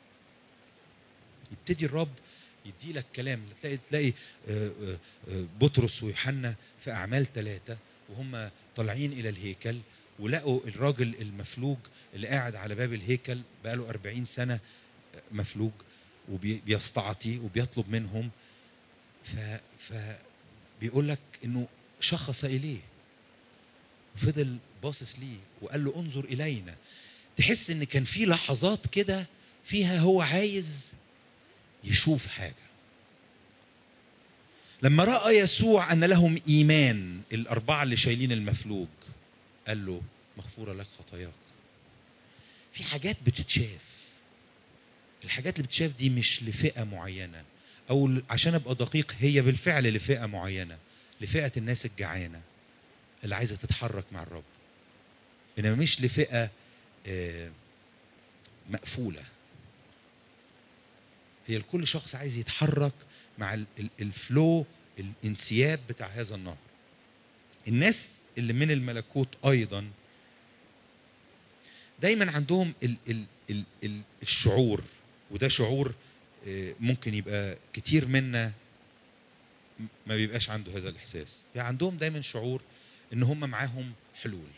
يبتدي الرب يدي لك كلام تلاقي تلاقي آه، آه، آه، بطرس ويوحنا في اعمال ثلاثه وهم طالعين الى الهيكل ولقوا الراجل المفلوج اللي قاعد على باب الهيكل بقاله 40 سنه آه، مفلوج وبيستعطي وبيطلب منهم ف ف بيقول لك انه شخص اليه فضل باصص ليه وقال له انظر الينا تحس ان كان في لحظات كده فيها هو عايز يشوف حاجه لما راى يسوع ان لهم ايمان الاربعه اللي شايلين المفلوج قال له مغفوره لك خطاياك في حاجات بتتشاف الحاجات اللي بتتشاف دي مش لفئه معينه او ل- عشان ابقى دقيق هي بالفعل لفئه معينه لفئه الناس الجعانه اللي عايزه تتحرك مع الرب انما مش لفئه آه، مقفوله هي لكل شخص عايز يتحرك مع ال- ال- الفلو الانسياب بتاع هذا النهر الناس اللي من الملكوت ايضا دايما عندهم ال ال ال ال الشعور وده شعور آه، ممكن يبقى كتير منا م- ما بيبقاش عنده هذا الاحساس يعني عندهم دايما شعور ان هم معاهم حلول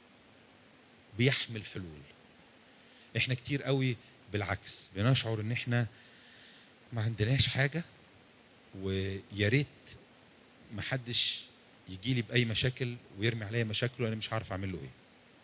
بيحمل حلول احنا كتير قوي بالعكس بنشعر ان احنا ما عندناش حاجه ويا ريت ما حدش يجي لي باي مشاكل ويرمي عليا مشاكله وانا مش عارف اعمل له ايه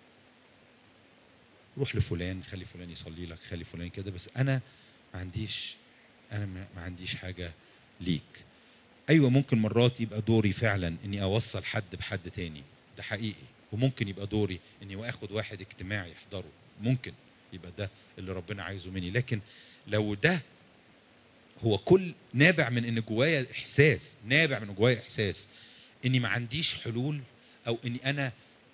روح لفلان خلي فلان يصلي لك خلي فلان كده بس انا ما عنديش انا ما ما عنديش حاجه ليك ايوه ممكن مرات يبقى دوري فعلا اني اوصل حد بحد تاني ده حقيقي وممكن يبقى دوري اني اخد واحد اجتماع يحضره ممكن يبقى ده اللي ربنا عايزه مني لكن لو ده هو كل نابع من ان جوايا احساس نابع من جوايا احساس اني ما عنديش حلول او اني انا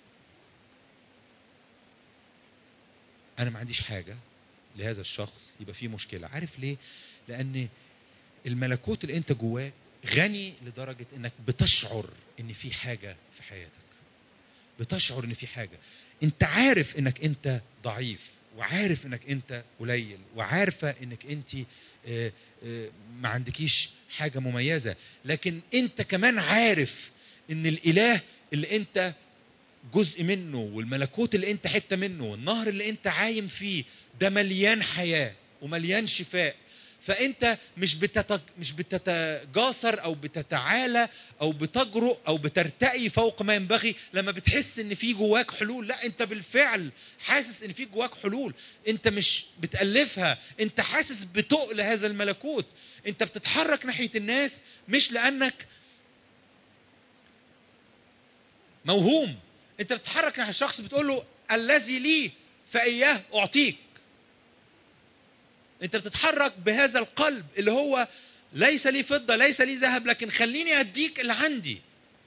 انا ما عنديش حاجه لهذا الشخص يبقى في مشكله عارف ليه لان الملكوت اللي انت جواه غني لدرجه انك بتشعر ان في حاجه في حياتك بتشعر ان في حاجه انت عارف انك انت ضعيف وعارف انك انت قليل وعارفه انك انت آه، آه، ما عندكيش حاجه مميزه لكن انت كمان عارف ان الاله اللي انت جزء منه والملكوت اللي انت حته منه والنهر اللي انت عايم فيه ده مليان حياه ومليان شفاء فانت مش بتتج... مش بتتجاسر او بتتعالى او بتجرؤ او بترتقي فوق ما ينبغي لما بتحس ان في جواك حلول لا انت بالفعل حاسس ان في جواك حلول انت مش بتالفها انت حاسس بتقل هذا الملكوت انت بتتحرك ناحيه الناس مش لانك موهوم انت بتتحرك ناحيه الشخص بتقول له الذي لي فاياه اعطيك انت بتتحرك بهذا القلب اللي هو ليس لي فضه ليس لي ذهب لكن خليني اديك اللي عندي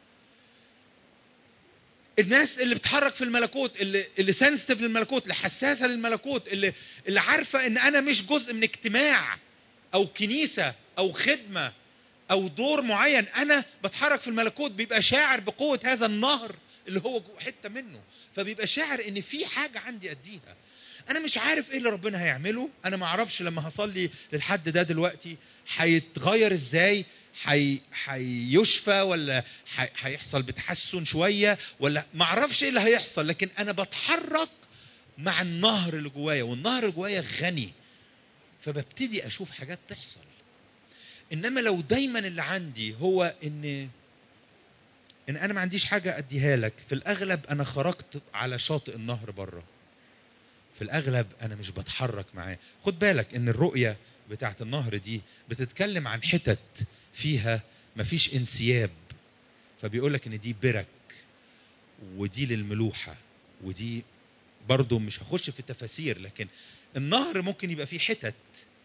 الناس اللي بتتحرك في الملكوت اللي اللي سنسيتيف للملكوت اللي حساسه للملكوت اللي اللي عارفه ان انا مش جزء من اجتماع او كنيسه او خدمه او دور معين انا بتحرك في الملكوت بيبقى شاعر بقوه هذا النهر اللي هو جو- حته منه فبيبقى شاعر ان في حاجه عندي اديها انا مش عارف ايه اللي ربنا هيعمله انا ما اعرفش لما هصلي للحد ده دلوقتي هيتغير ازاي حي... هيشفى ولا حي... هيحصل بتحسن شويه ولا ما اعرفش ايه اللي هيحصل لكن انا بتحرك مع النهر اللي جوايا والنهر اللي جوايا غني فببتدي اشوف حاجات تحصل انما لو دايما اللي عندي هو ان ان انا ما عنديش حاجه اديها لك في الاغلب انا خرجت على شاطئ النهر بره في الاغلب انا مش بتحرك معاه خد بالك ان الرؤيه بتاعت النهر دي بتتكلم عن حتت فيها مفيش انسياب فبيقول لك ان دي برك ودي للملوحه ودي برضو مش هخش في التفاسير لكن النهر ممكن يبقى فيه حتت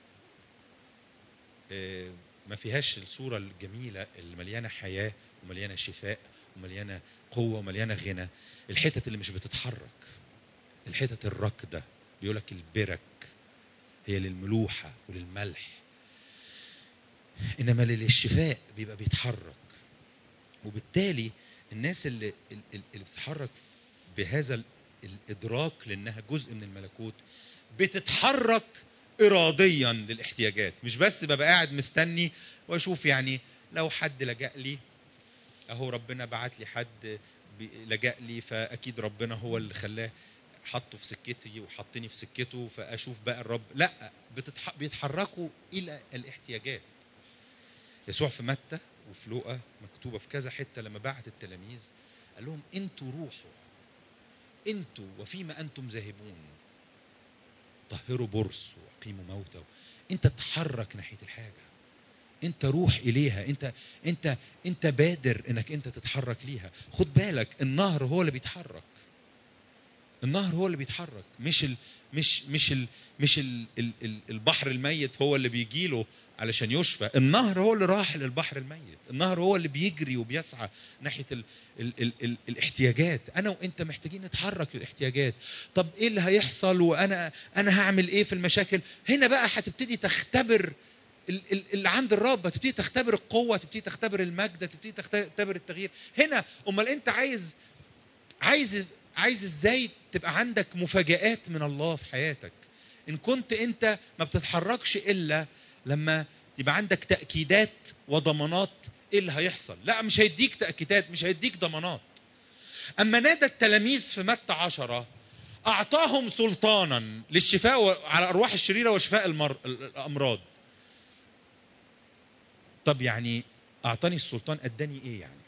آه، ما فيهاش الصورة الجميلة اللي مليانة حياة ومليانة شفاء ومليانة قوة ومليانة غنى الحتت اللي مش بتتحرك الحتت الراكدة بيقولك البرك هي للملوحة وللملح إنما للشفاء بيبقى بيتحرك وبالتالي الناس اللي اللي اللي بتتحرك بهذا ال- الإدراك لأنها جزء من الملكوت بتتحرك إراديا للاحتياجات مش بس ببقى قاعد مستني وأشوف يعني لو حد لجأ لي أهو ربنا بعت لي حد بي- لجأ لي فأكيد ربنا هو اللي خلاه حطه في سكتي وحطني في سكته فاشوف بقى الرب لا بتتح... بيتحركوا الى الاحتياجات يسوع في متى وفي لوقا مكتوبه في كذا حته لما بعت التلاميذ قال لهم انتوا روحوا انتوا وفيما انتم ذاهبون طهروا برص واقيموا موتى انت تتحرك ناحيه الحاجه انت روح اليها انت انت انت بادر انك انت تتحرك ليها خد بالك النهر هو اللي بيتحرك النهر هو اللي بيتحرك مش ال مش مش ال مش ال ال ال البحر الميت هو اللي بيجي له علشان يشفى النهر هو اللي راح للبحر الميت النهر هو اللي بيجري وبيسعى ناحيه ال ال ال ال الاحتياجات انا وانت محتاجين نتحرك للاحتياجات طب ايه اللي هيحصل وانا انا هعمل ايه في المشاكل هنا بقى هتبتدي تختبر ال- ال- اللي عند الرب هتبتدي تختبر القوه تبتدي تختبر المجد تبتدي تختبر التغيير هنا امال انت عايز عايز عايز ازاي تبقى عندك مفاجآت من الله في حياتك ان كنت انت ما بتتحركش الا لما يبقى عندك تأكيدات وضمانات ايه اللي هيحصل لا مش هيديك تأكيدات مش هيديك ضمانات اما نادى التلاميذ في متى عشرة اعطاهم سلطانا للشفاء و- على ارواح الشريره وشفاء المر... الامراض طب يعني اعطاني السلطان اداني ايه يعني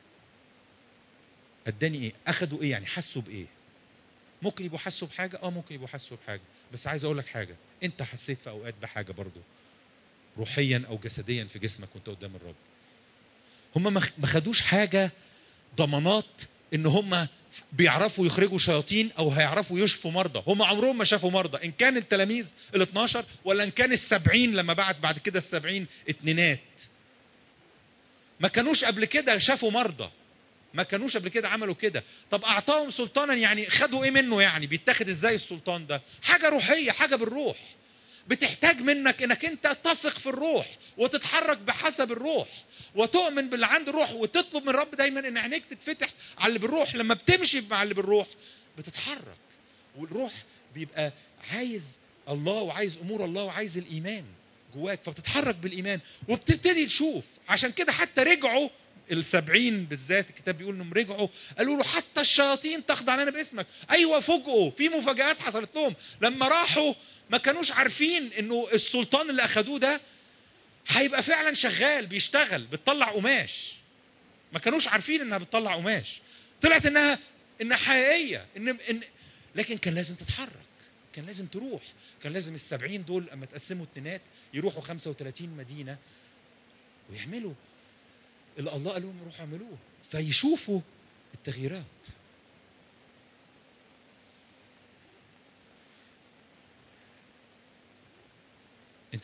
اداني ايه اخدوا ايه يعني حسوا بايه ممكن يبقوا حسوا بحاجه اه ممكن يبقوا حسوا بحاجه بس عايز اقول لك حاجه انت حسيت في اوقات بحاجه برضو روحيا او جسديا في جسمك وانت قدام الرب هم ما ما خدوش حاجه ضمانات ان هم بيعرفوا يخرجوا شياطين او هيعرفوا يشفوا مرضى هم عمرهم ما شافوا مرضى ان كان التلاميذ ال 12 ولا ان كان السبعين لما بعت بعد كده السبعين اتنينات ما كانوش قبل كده شافوا مرضى ما كانوش قبل كده عملوا كده طب اعطاهم سلطانا يعني خدوا ايه منه يعني بيتاخد ازاي السلطان ده حاجه روحيه حاجه بالروح بتحتاج منك انك انت تثق في الروح وتتحرك بحسب الروح وتؤمن باللي عند الروح وتطلب من الرب دايما ان عينيك تتفتح على اللي بالروح لما بتمشي مع اللي بالروح بتتحرك والروح بيبقى عايز الله وعايز امور الله وعايز الايمان جواك فبتتحرك بالايمان وبتبتدي تشوف عشان كده حتى رجعوا السبعين بالذات الكتاب بيقول انهم رجعوا قالوا له حتى الشياطين تخضع لنا باسمك ايوه فوجئوا في مفاجآت حصلت لهم لما راحوا ما كانوش عارفين انه السلطان اللي اخدوه ده هيبقى فعلا شغال بيشتغل بتطلع قماش ما كانوش عارفين انها بتطلع قماش طلعت انها انها حقيقيه ان, إن لكن كان لازم تتحرك كان لازم تروح كان لازم السبعين دول اما تقسموا اتنينات يروحوا 35 مدينه ويعملوا اللي الله قال لهم روحوا اعملوه فيشوفوا التغييرات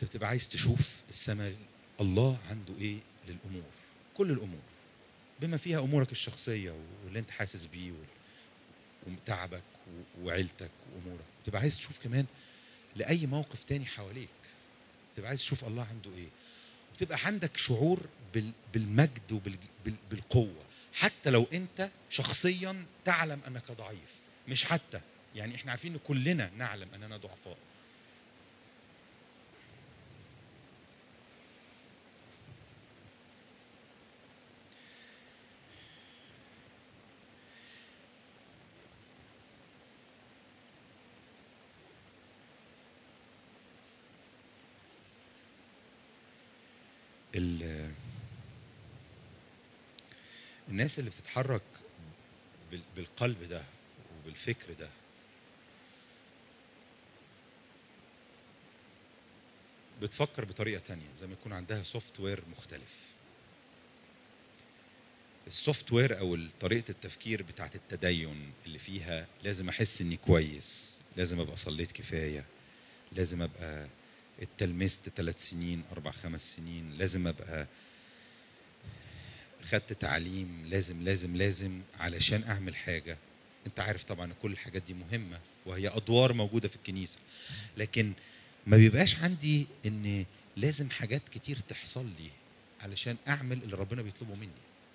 انت بتبقى عايز تشوف السماء الله عنده ايه للامور كل الامور بما فيها امورك الشخصيه واللي انت حاسس بيه وال- وتعبك و- وعيلتك وامورك تبقى عايز تشوف كمان لاي موقف تاني حواليك تبقى عايز تشوف الله عنده ايه وتبقى عندك شعور بال- بالمجد وبالقوه حتى لو انت شخصيا تعلم انك ضعيف مش حتى يعني احنا عارفين ان كلنا نعلم اننا ضعفاء ال- الناس اللي بتتحرك بال- بالقلب ده وبالفكر ده بتفكر بطريقة تانية زي ما يكون عندها سوفت وير مختلف السوفت وير او طريقة التفكير بتاعت التدين اللي فيها لازم احس اني كويس لازم ابقى صليت كفاية لازم ابقى اتلمست ثلاث سنين اربع خمس سنين لازم ابقى خدت تعليم لازم لازم لازم علشان اعمل حاجة انت عارف طبعا كل الحاجات دي مهمة وهي ادوار موجودة في الكنيسة لكن ما بيبقاش عندي ان لازم حاجات كتير تحصل لي علشان اعمل اللي ربنا بيطلبه مني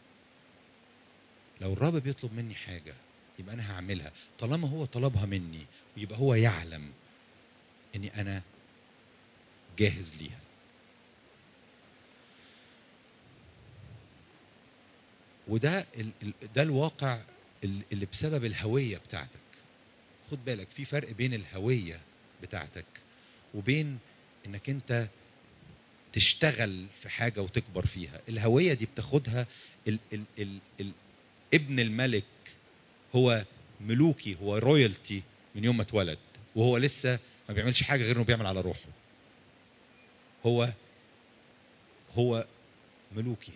لو الرب بيطلب مني حاجة يبقى انا هعملها طالما هو طلبها مني ويبقى هو يعلم اني انا جاهز ليها وده ال- ال- ده الواقع ال- اللي بسبب الهوية بتاعتك خد بالك في فرق بين الهوية بتاعتك وبين انك انت تشتغل في حاجة وتكبر فيها الهوية دي بتاخدها ال ال ال ال ابن الملك هو ملوكي هو رويالتي من يوم ما اتولد وهو لسه ما بيعملش حاجة غير انه بيعمل على روحه هو هو ملوكي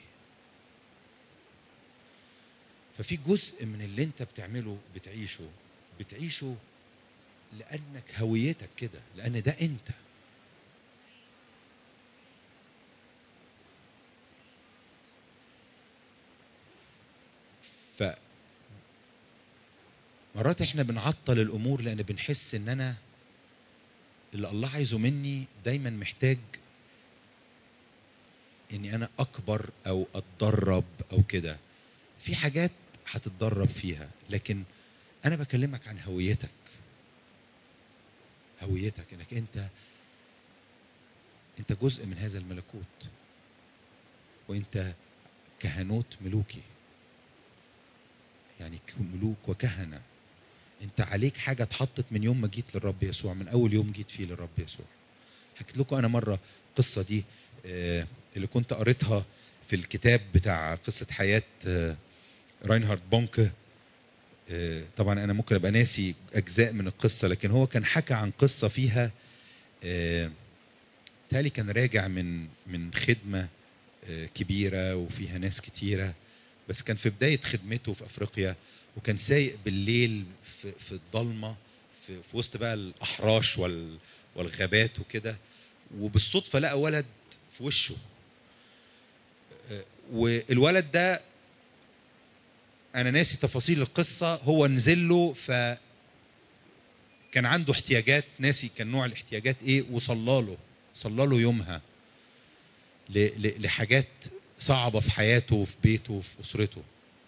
ففي جزء من اللي انت بتعمله بتعيشه بتعيشه لانك هويتك كده لان ده انت ف مرات احنا بنعطل الامور لان بنحس ان انا اللي الله عايزه مني دايما محتاج اني انا اكبر او اتدرب او كده في حاجات هتتدرب فيها لكن انا بكلمك عن هويتك هويتك انك انت انت جزء من هذا الملكوت وانت كهنوت ملوكي يعني ملوك وكهنه انت عليك حاجه اتحطت من يوم ما جيت للرب يسوع من اول يوم جيت فيه للرب يسوع حكيت لكم انا مره القصه دي آه، اللي كنت قريتها في الكتاب بتاع قصه حياه آه، راينهارد بونكه آه، طبعا انا ممكن ابقى ناسي اجزاء من القصه لكن هو كان حكى عن قصه فيها آه، تالي كان راجع من من خدمه آه، كبيره وفيها ناس كتيره بس كان في بدايه خدمته في افريقيا وكان سايق بالليل في, في الضلمه في, في وسط بقى الاحراش وال والغابات وكده وبالصدفه لقى ولد في وشه آه، والولد ده انا ناسي تفاصيل القصه هو نزل له ف كان عنده احتياجات ناسي كان نوع الاحتياجات ايه وصلى له صلى له يومها ل- ل- لحاجات صعبه في حياته وفي بيته وفي اسرته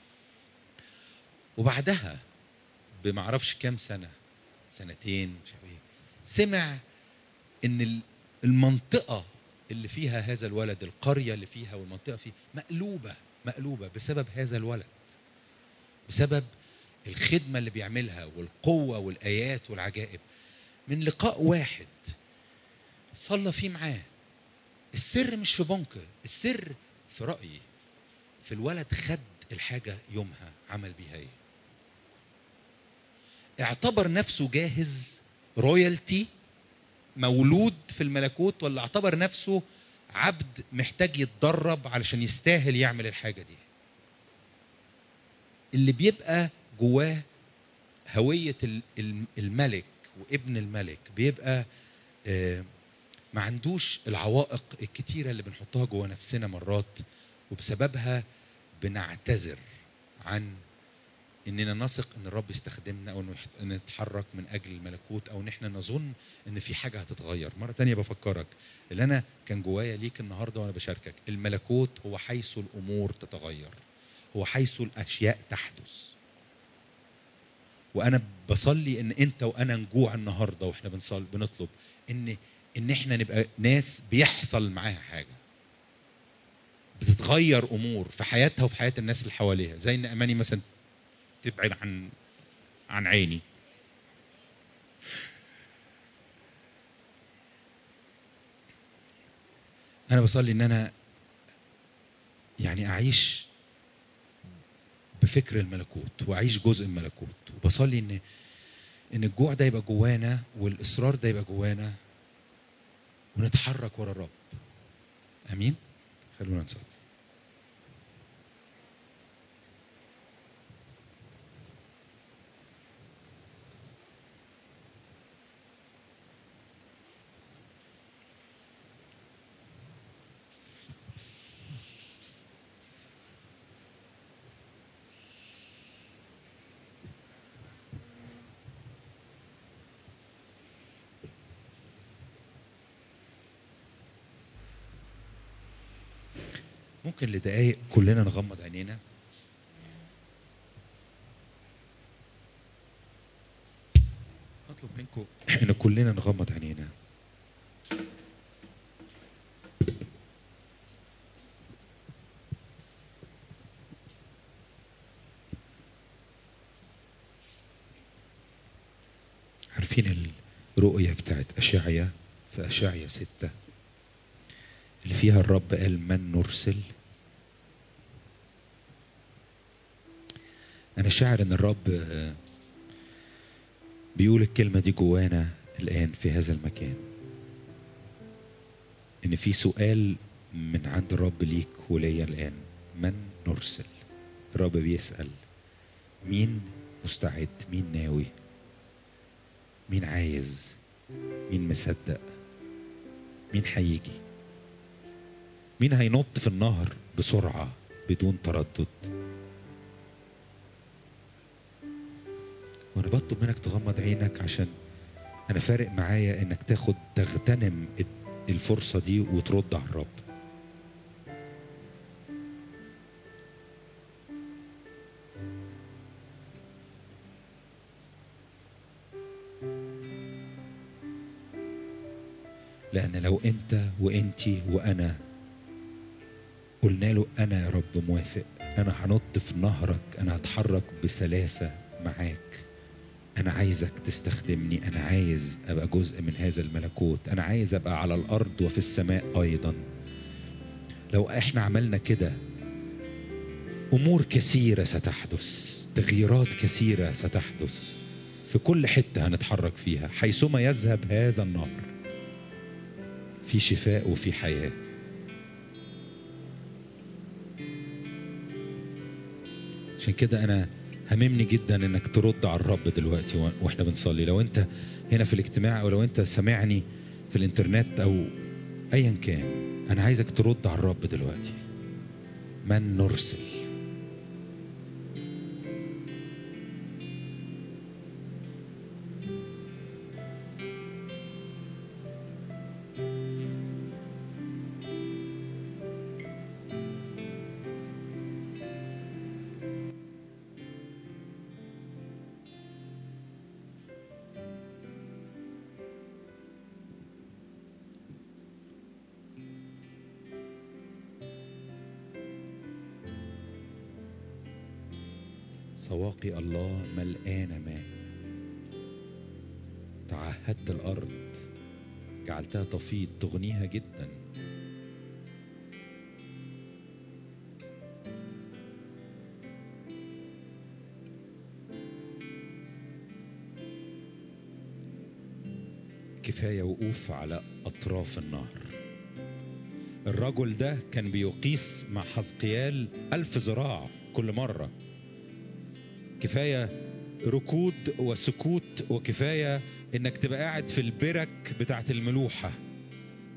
وبعدها بمعرفش كام سنه سنتين مش عارف ايه سمع ان ال- المنطقه اللي فيها هذا الولد القريه اللي فيها والمنطقه فيه مقلوبه مقلوبه بسبب هذا الولد بسبب الخدمه اللي بيعملها والقوه والايات والعجائب من لقاء واحد صلى فيه معاه السر مش في بنك السر في رايي في الولد خد الحاجه يومها عمل بيها ايه اعتبر نفسه جاهز رويالتي مولود في الملكوت ولا اعتبر نفسه عبد محتاج يتدرب علشان يستاهل يعمل الحاجه دي اللي بيبقى جواه هوية ال- الم- الملك وابن الملك بيبقى آه، ما عندوش العوائق الكتيرة اللي بنحطها جوه نفسنا مرات وبسببها بنعتذر عن اننا نثق ان الرب يستخدمنا او انه يحت- إن نتحرك من اجل الملكوت او ان احنا نظن ان في حاجه هتتغير مره تانية بفكرك اللي انا كان جوايا ليك النهارده وانا بشاركك الملكوت هو حيث الامور تتغير هو حيث الاشياء تحدث وانا بصلي ان انت وانا نجوع النهارده واحنا بنصلي بنطلب ان ان احنا نبقى ناس بيحصل معاها حاجه بتتغير امور في حياتها وفي حياه الناس اللي حواليها زي ان اماني مثلا تبعد عن عن عيني انا بصلي ان انا يعني اعيش بفكر الملكوت واعيش جزء من الملكوت وبصلي ان ان الجوع ده يبقى جوانا والاصرار ده يبقى جوانا ونتحرك ورا الرب امين خلونا نصلي ممكن لدقايق كلنا نغمض عينينا اطلب منكم ان كلنا نغمض عينينا عارفين الرؤية بتاعت أشعيا في أشعيا ستة اللي فيها الرب قال من نرسل أنا شاعر إن الرب آه، بيقول الكلمة دي جوانا الآن في هذا المكان إن في سؤال من عند الرب ليك وليا الآن من نرسل الرب بيسأل مين مستعد مين ناوي مين عايز مين مصدق مين هيجي مين هينط في النهر بسرعة بدون تردد وانا بطلب منك تغمض عينك عشان انا فارق معايا انك تاخد تغتنم الفرصة دي وترد على الرب لان لو انت وانتي وانا قلنا له انا يا رب موافق انا هنط في نهرك انا هتحرك بسلاسة معاك انا عايزك تستخدمني انا عايز ابقى جزء من هذا الملكوت انا عايز ابقى على الارض وفي السماء ايضا لو احنا عملنا كده امور كثيرة ستحدث تغييرات كثيرة ستحدث في كل حتة هنتحرك فيها حيثما يذهب هذا النهر في شفاء وفي حياه عشان كده انا هممني جدا انك ترد على الرب دلوقتي و- واحنا بنصلي لو انت هنا في الاجتماع او لو انت سامعني في الانترنت او ايا كان انا عايزك ترد على الرب دلوقتي من نرسل سواقي الله ملآنة ماء تعهدت الأرض جعلتها تفيض تغنيها جدا كفاية وقوف على أطراف النهر الرجل ده كان بيقيس مع حزقيال ألف ذراع كل مرة كفاية ركود وسكوت وكفاية انك تبقى قاعد في البرك بتاعت الملوحة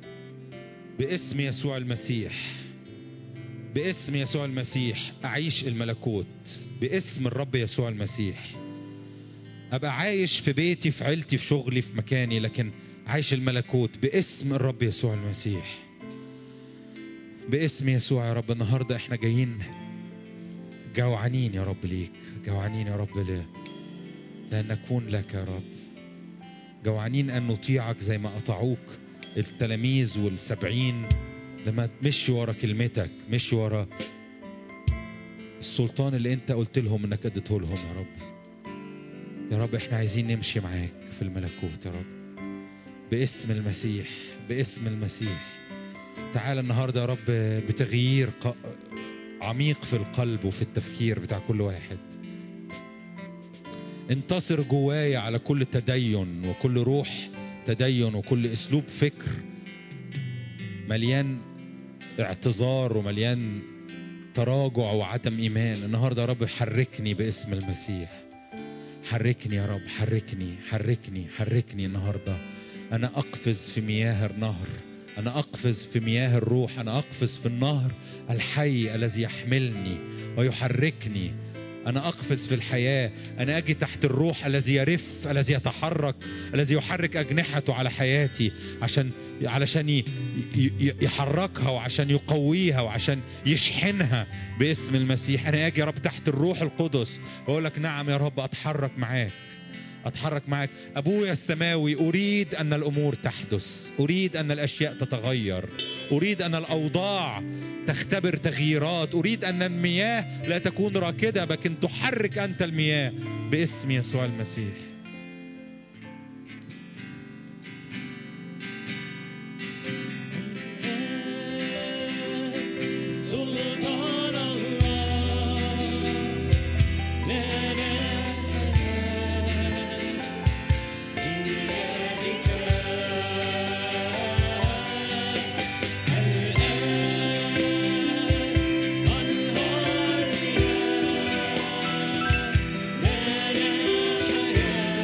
باسم يسوع المسيح باسم يسوع المسيح أعيش الملكوت باسم الرب يسوع المسيح أبقى عايش في بيتي في عيلتي في شغلي في مكاني لكن عايش الملكوت باسم الرب يسوع المسيح باسم يسوع يا رب النهاردة احنا جايين جوعانين يا رب ليك جوعانين يا رب ليه لأن نكون لك يا رب جوعانين أن نطيعك زي ما أطاعوك التلاميذ والسبعين لما مشوا ورا كلمتك مشوا ورا السلطان اللي انت قلت لهم انك اديته لهم يا رب يا رب احنا عايزين نمشي معاك في الملكوت يا رب باسم المسيح باسم المسيح تعال النهارده يا رب بتغيير ق- عميق في القلب وفي التفكير بتاع كل واحد انتصر جوايا على كل تدين وكل روح تدين وكل اسلوب فكر مليان اعتذار ومليان تراجع وعدم ايمان النهارده يا رب حركني باسم المسيح حركني يا رب حركني حركني حركني النهارده انا اقفز في مياه النهر انا اقفز في مياه الروح انا اقفز في النهر الحي الذي يحملني ويحركني انا اقفز في الحياه انا اجي تحت الروح الذي يرف الذي يتحرك الذي يحرك اجنحته على حياتي عشان علشان ي- ي- يحركها وعشان يقويها وعشان يشحنها باسم المسيح انا اجي يا رب تحت الروح القدس واقول لك نعم يا رب اتحرك معاك اتحرك معاك ابويا السماوي اريد ان الامور تحدث اريد ان الاشياء تتغير اريد ان الاوضاع تختبر تغييرات اريد ان المياه لا تكون راكده لكن تحرك انت المياه باسم يسوع المسيح سلطان الله لنا سلام بيدك الآن أنهار مياه لنا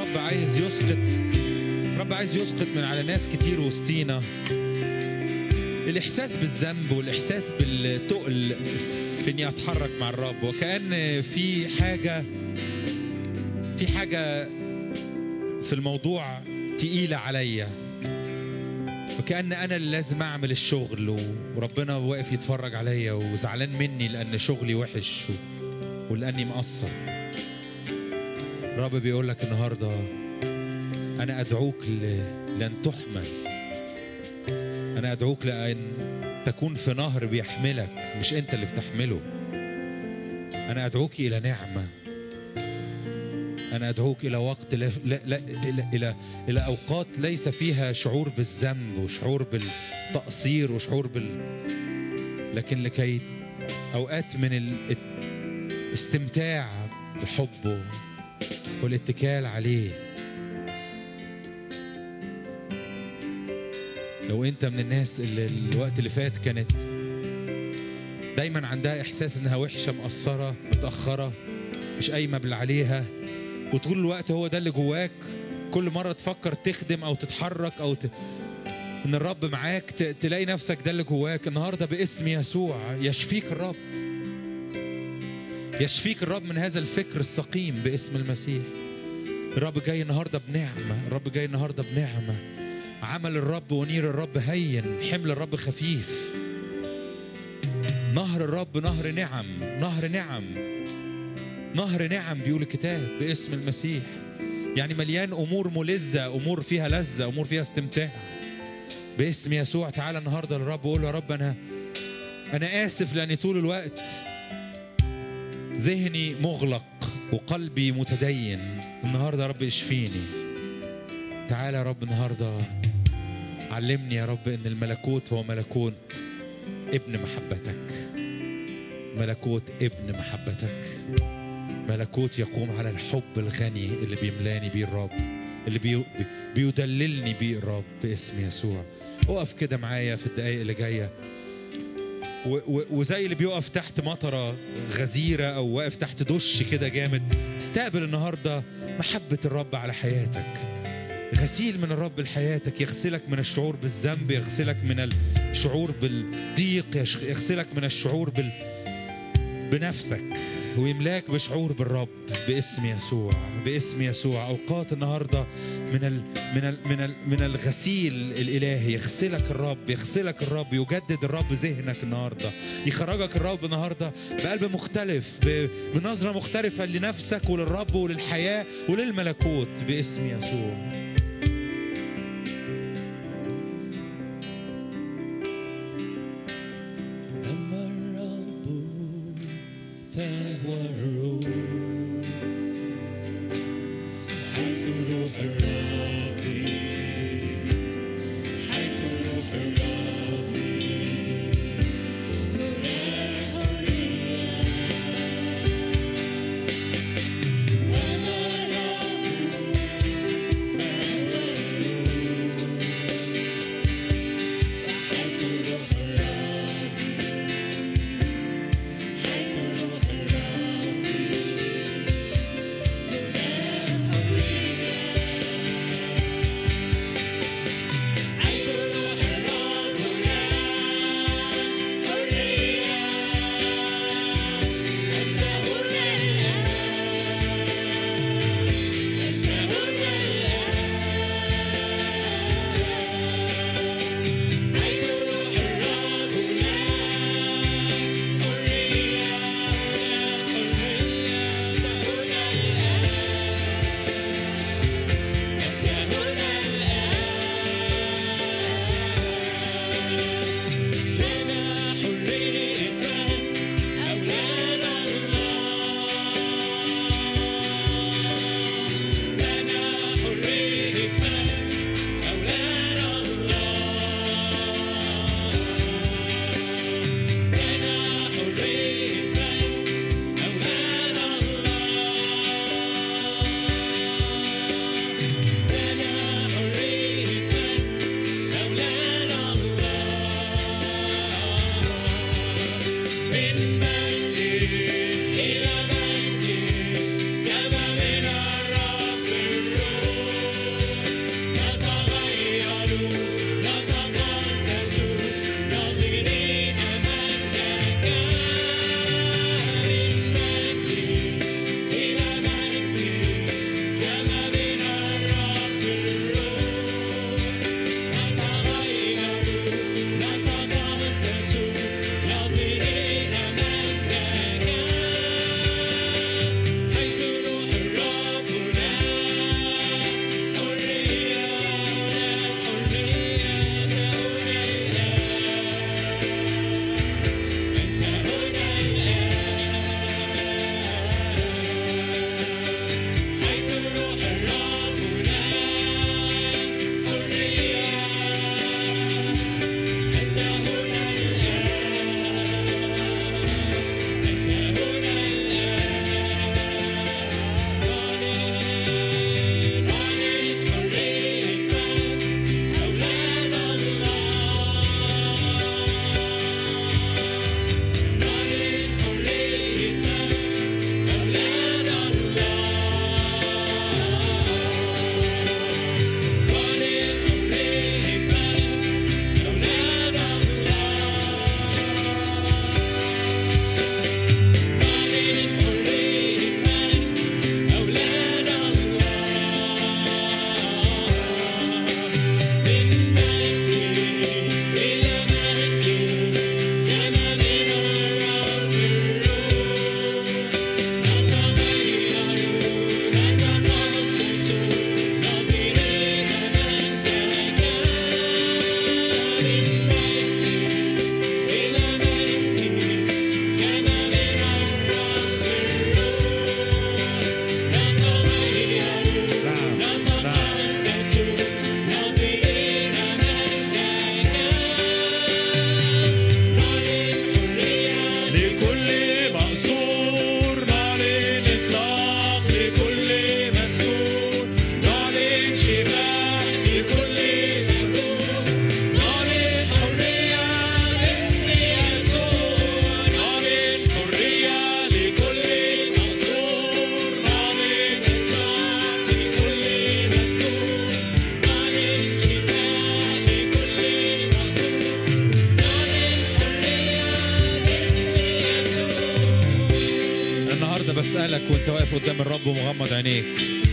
الرب عايز يسقط الرب عايز يسقط من على ناس كتير وسطينا الإحساس بالذنب والإحساس بالتقل في إني أتحرك مع الرب وكأن في حاجة في حاجة في الموضوع تقيلة عليا وكأن أنا اللي لازم أعمل الشغل وربنا واقف يتفرج عليا وزعلان مني لأن شغلي وحش و- ولأني مقصر الرب بيقول لك النهارده أنا أدعوك ل... لأن تحمل أنا أدعوك لأن تكون في نهر بيحملك مش أنت اللي بتحمله أنا أدعوك إلى نعمة أنا أدعوك إلى وقت لا لا لا إلى, إلى إلى أوقات ليس فيها شعور بالذنب وشعور بالتقصير وشعور بال لكن لكي أوقات من الاستمتاع بحبه والاتكال عليه لو انت من الناس اللي الوقت اللي فات كانت دايما عندها احساس انها وحشه مقصره متاخره مش قايمه باللي عليها وطول الوقت هو ده اللي جواك كل مره تفكر تخدم او تتحرك او ت... ان الرب معاك ت... تلاقي نفسك ده اللي جواك النهارده باسم يسوع يشفيك الرب يشفيك الرب من هذا الفكر السقيم باسم المسيح الرب جاي النهارده بنعمه الرب جاي النهارده بنعمه عمل الرب ونير الرب هين حمل الرب خفيف نهر الرب نهر نعم نهر نعم نهر نعم بيقول الكتاب باسم المسيح يعني مليان امور ملذه امور فيها لذه امور فيها استمتاع باسم يسوع تعالى النهارده للرب وقول له يا رب انا انا اسف لاني طول الوقت ذهني مغلق وقلبي متدين النهارده يا رب اشفيني تعالى يا رب النهارده علمني يا رب ان الملكوت هو ملكوت ابن محبتك ملكوت ابن محبتك ملكوت يقوم على الحب الغني اللي بيملاني بيه الرب اللي بي... بيدللني بيه الرب باسم يسوع اقف كده معايا في الدقايق اللي جايه و... و... وزي اللي بيقف تحت مطره غزيره او واقف تحت دش كده جامد استقبل النهارده محبه الرب على حياتك غسيل من الرب لحياتك يغسلك من الشعور بالذنب يغسلك من الشعور بالضيق يش- يغسلك من الشعور بال... بنفسك ويملاك بشعور بالرب باسم يسوع باسم يسوع اوقات النهارده من ال من ال من ال من الغسيل الالهي يغسلك الرب يغسلك الرب يجدد الرب ذهنك النهارده يخرجك الرب النهارده بقلب مختلف ب- بنظره مختلفه لنفسك وللرب وللحياه وللملكوت باسم يسوع أما الرب فهو الروح حيث روح الرب حيث روح الرب هناك حرية أما الرب فهو ايدك وانت واقف قدام الرب ومغمض عينيك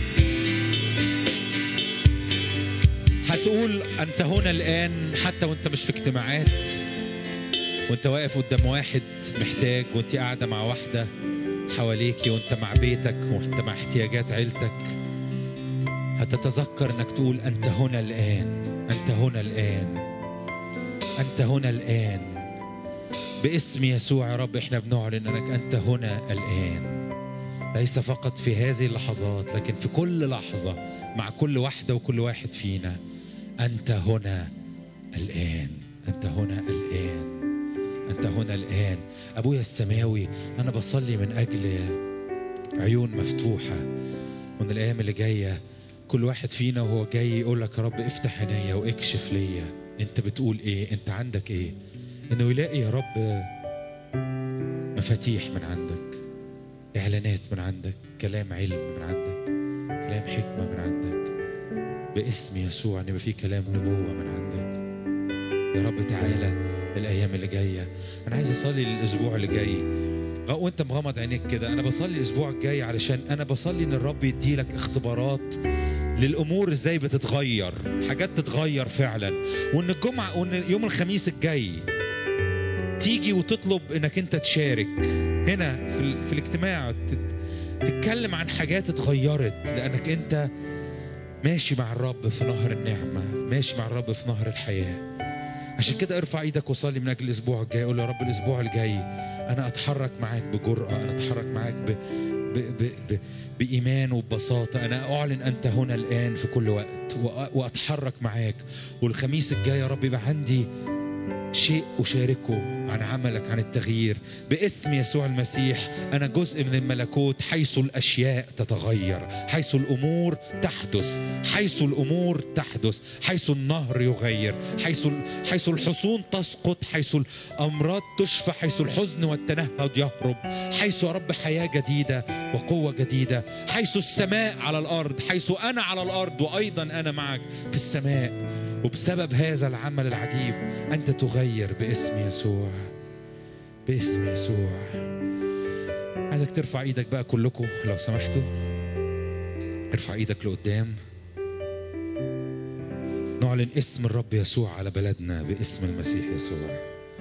هتقول انت هنا الان حتى وانت مش في اجتماعات وانت واقف قدام واحد محتاج وانت قاعده مع واحده حواليكي وانت مع بيتك وانت مع احتياجات عيلتك هتتذكر انك تقول انت هنا الان انت هنا الان انت هنا الان باسم يسوع يا رب احنا بنعلن انك انت هنا الان ليس فقط في هذه اللحظات لكن في كل لحظه مع كل واحده وكل واحد فينا انت هنا الان انت هنا الان انت هنا الان ابويا السماوي انا بصلي من اجل عيون مفتوحه وان الايام اللي جايه كل واحد فينا وهو جاي يقول لك يا رب افتح عينيا واكشف ليا انت بتقول ايه انت عندك ايه انه يلاقي يا رب مفاتيح من عندك اعلانات من عندك كلام علم من عندك كلام حكمه من عندك باسم يسوع ان يبقى في كلام نبوه من عندك يا رب تعالى الايام اللي جايه انا عايز اصلي الاسبوع اللي جاي اه وانت مغمض عينيك كده انا بصلي الاسبوع الجاي علشان انا بصلي ان الرب يديلك اختبارات للامور ازاي بتتغير حاجات تتغير فعلا وان الجمعه وان يوم الخميس الجاي تيجي وتطلب انك انت تشارك هنا في, ال... في الاجتماع تت- تتكلم عن حاجات اتغيرت لانك انت ماشي مع الرب في نهر النعمه ماشي مع الرب في نهر الحياه عشان كده ارفع ايدك وصلي من اجل الاسبوع الجاي قول يا رب الاسبوع الجاي انا اتحرك معاك بجرأة انا اتحرك معاك ب... ب... ب... ب... بإيمان وببساطة أنا أعلن أنت هنا الآن في كل وقت وأ- وأتحرك معاك والخميس الجاي يا رب يبقى عندي شيء أشاركه عن عملك عن التغيير باسم يسوع المسيح أنا جزء من الملكوت حيث الأشياء تتغير حيث الأمور تحدث حيث الأمور تحدث حيث النهر يغير حيث حيث الحصون تسقط حيث الأمراض تشفى حيث الحزن والتنهد يهرب حيث يا رب حياة جديدة وقوة جديدة حيث السماء على الأرض حيث أنا على الأرض وأيضا أنا معك في السماء وبسبب هذا العمل العجيب أنت تغير باسم يسوع باسم يسوع عايزك ترفع ايدك بقى كلكم لو سمحتوا ارفع ايدك لقدام نعلن اسم الرب يسوع على بلدنا باسم المسيح يسوع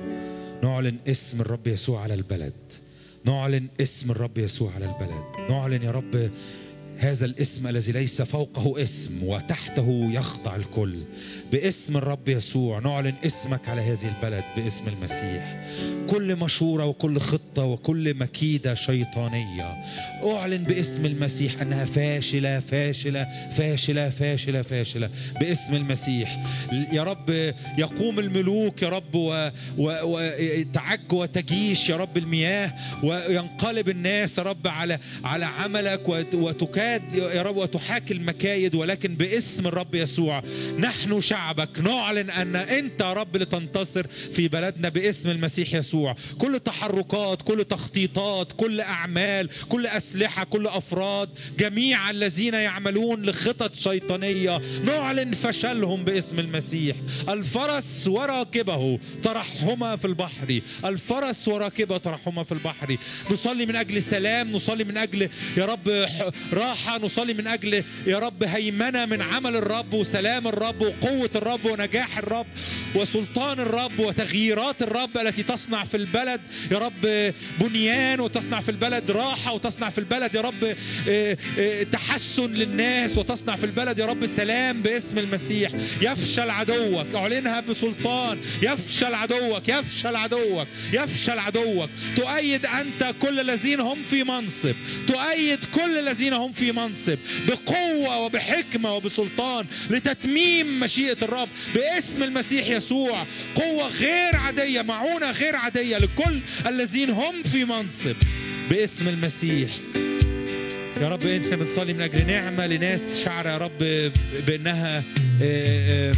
نعلن اسم الرب يسوع على البلد نعلن اسم الرب يسوع على البلد نعلن يا رب هذا الاسم الذي ليس فوقه اسم وتحته يخضع الكل باسم الرب يسوع نعلن اسمك على هذه البلد باسم المسيح كل مشورة وكل خطة وكل مكيدة شيطانية أعلن باسم المسيح أنها فاشلة فاشلة فاشلة فاشلة فاشلة باسم المسيح يا رب يقوم الملوك يا رب و- و- وتعج وتجيش يا رب المياه وينقلب الناس يا رب على على عملك وت- وتكاد يا رب وتحاكي المكايد ولكن باسم الرب يسوع نحن شعبك نعلن ان انت يا رب لتنتصر في بلدنا باسم المسيح يسوع كل تحركات كل تخطيطات كل اعمال كل اسلحه كل افراد جميع الذين يعملون لخطط شيطانيه نعلن فشلهم باسم المسيح الفرس وراكبه طرحهما في البحر الفرس وراكبه طرحهما في البحر نصلي من اجل سلام نصلي من اجل يا رب ح- راحه نصلي من اجل يا رب هيمنه من عمل الرب وسلام الرب وقوه الرب ونجاح الرب وسلطان الرب وتغييرات الرب التي تصنع في البلد يا رب بنيان وتصنع في البلد راحه وتصنع في البلد يا رب آه، آه، تحسن للناس وتصنع في البلد يا رب سلام باسم المسيح يفشل عدوك اعلنها بسلطان يفشل عدوك يفشل عدوك يفشل عدوك تؤيد انت كل الذين هم في منصب تؤيد كل الذين هم في منصب بقوه وبحكمه وبسلطان لتتميم مشيئه الرب باسم المسيح يسوع قوه غير عاديه معونه غير عاديه لكل الذين هم في منصب باسم المسيح يا رب احنا بنصلي من اجل نعمه لناس شعر يا رب بانها آه، آه،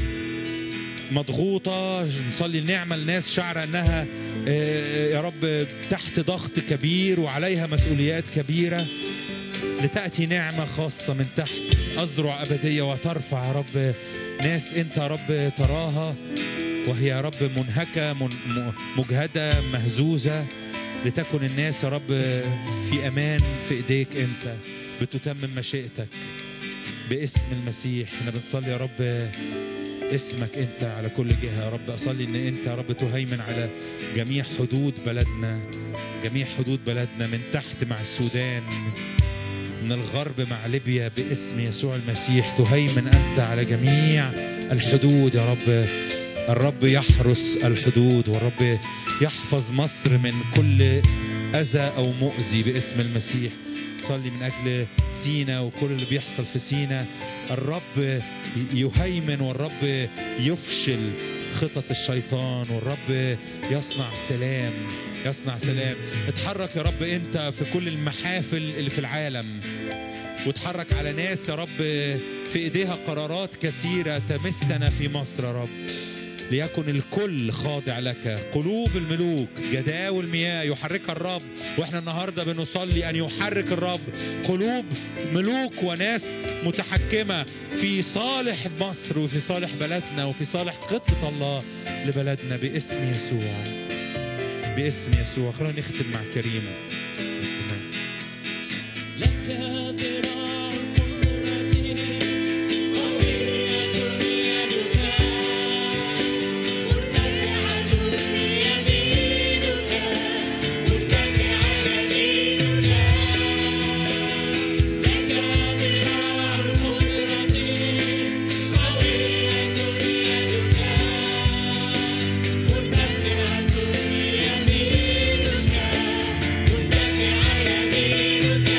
مضغوطه نصلي النعمه لناس شعر انها آه، يا رب تحت ضغط كبير وعليها مسؤوليات كبيره لتاتي نعمه خاصه من تحت اذرع ابديه وترفع يا رب ناس انت يا رب تراها وهي يا رب منهكه من م- مجهده مهزوزه لتكن الناس يا رب في امان في ايديك انت بتتمم مشيئتك باسم المسيح احنا بنصلي يا رب اسمك انت على كل جهه يا رب اصلي ان انت يا رب تهيمن على جميع حدود بلدنا جميع حدود بلدنا من تحت مع السودان من الغرب مع ليبيا باسم يسوع المسيح تهيمن انت على جميع الحدود يا رب الرب يحرس الحدود والرب يحفظ مصر من كل اذى او مؤذي باسم المسيح صلي من اجل سينا وكل اللي بيحصل في سينا الرب يهيمن والرب يفشل خطط الشيطان والرب يصنع سلام يصنع سلام اتحرك يا رب انت في كل المحافل اللي في العالم واتحرك على ناس يا رب في ايديها قرارات كثيرة تمسنا في مصر يا رب ليكن الكل خاضع لك قلوب الملوك جداول المياه يحركها الرب واحنا النهارده بنصلي ان يحرك الرب قلوب ملوك وناس متحكمه في صالح مصر وفي صالح بلدنا وفي صالح خطه الله لبلدنا باسم يسوع باسم يسوع خلونا نختم مع كريم لك ذراع قدرته قوية يدك مرتفعة يمينك مرتفعة يمينك لك ذراع قدرته قوية يدك مرتفعة يمينك مرتفعة يمينك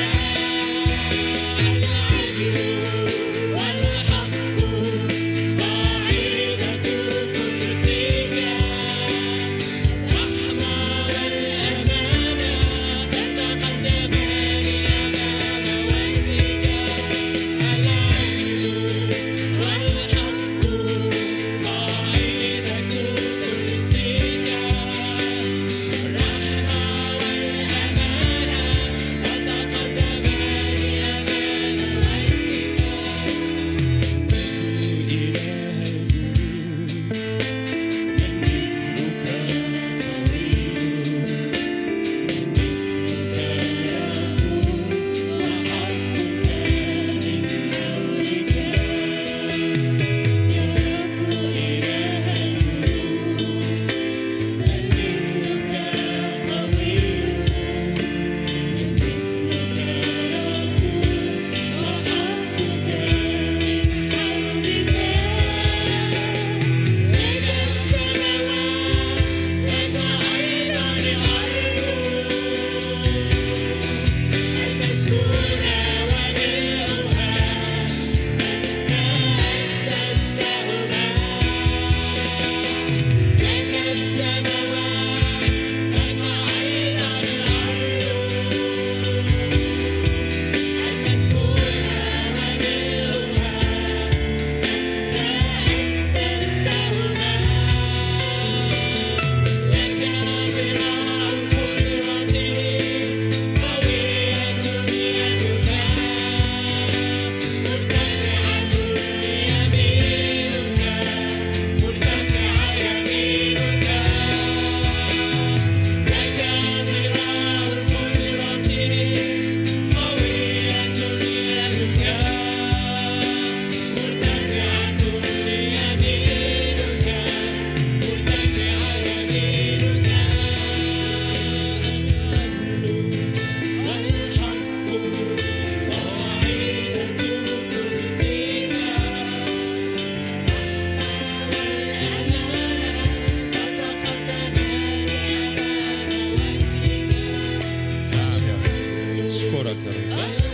نعم يا رب اشكرك يا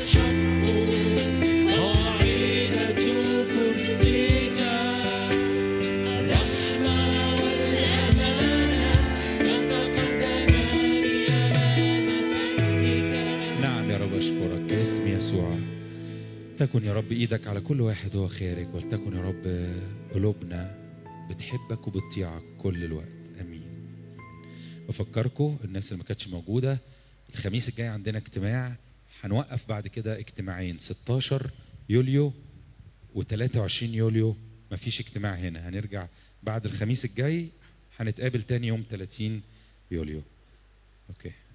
رب نعم يا رب اشكرك باسم يسوع تكن يا رب ايدك على كل واحد وهو خارج ولتكن يا رب قلوبنا بتحبك وبتطيعك كل الوقت امين بفكركم الناس اللي ما كانتش موجوده الخميس الجاي عندنا اجتماع هنوقف بعد كده اجتماعين 16 يوليو و23 يوليو مفيش اجتماع هنا هنرجع بعد الخميس الجاي هنتقابل تاني يوم 30 يوليو اوكي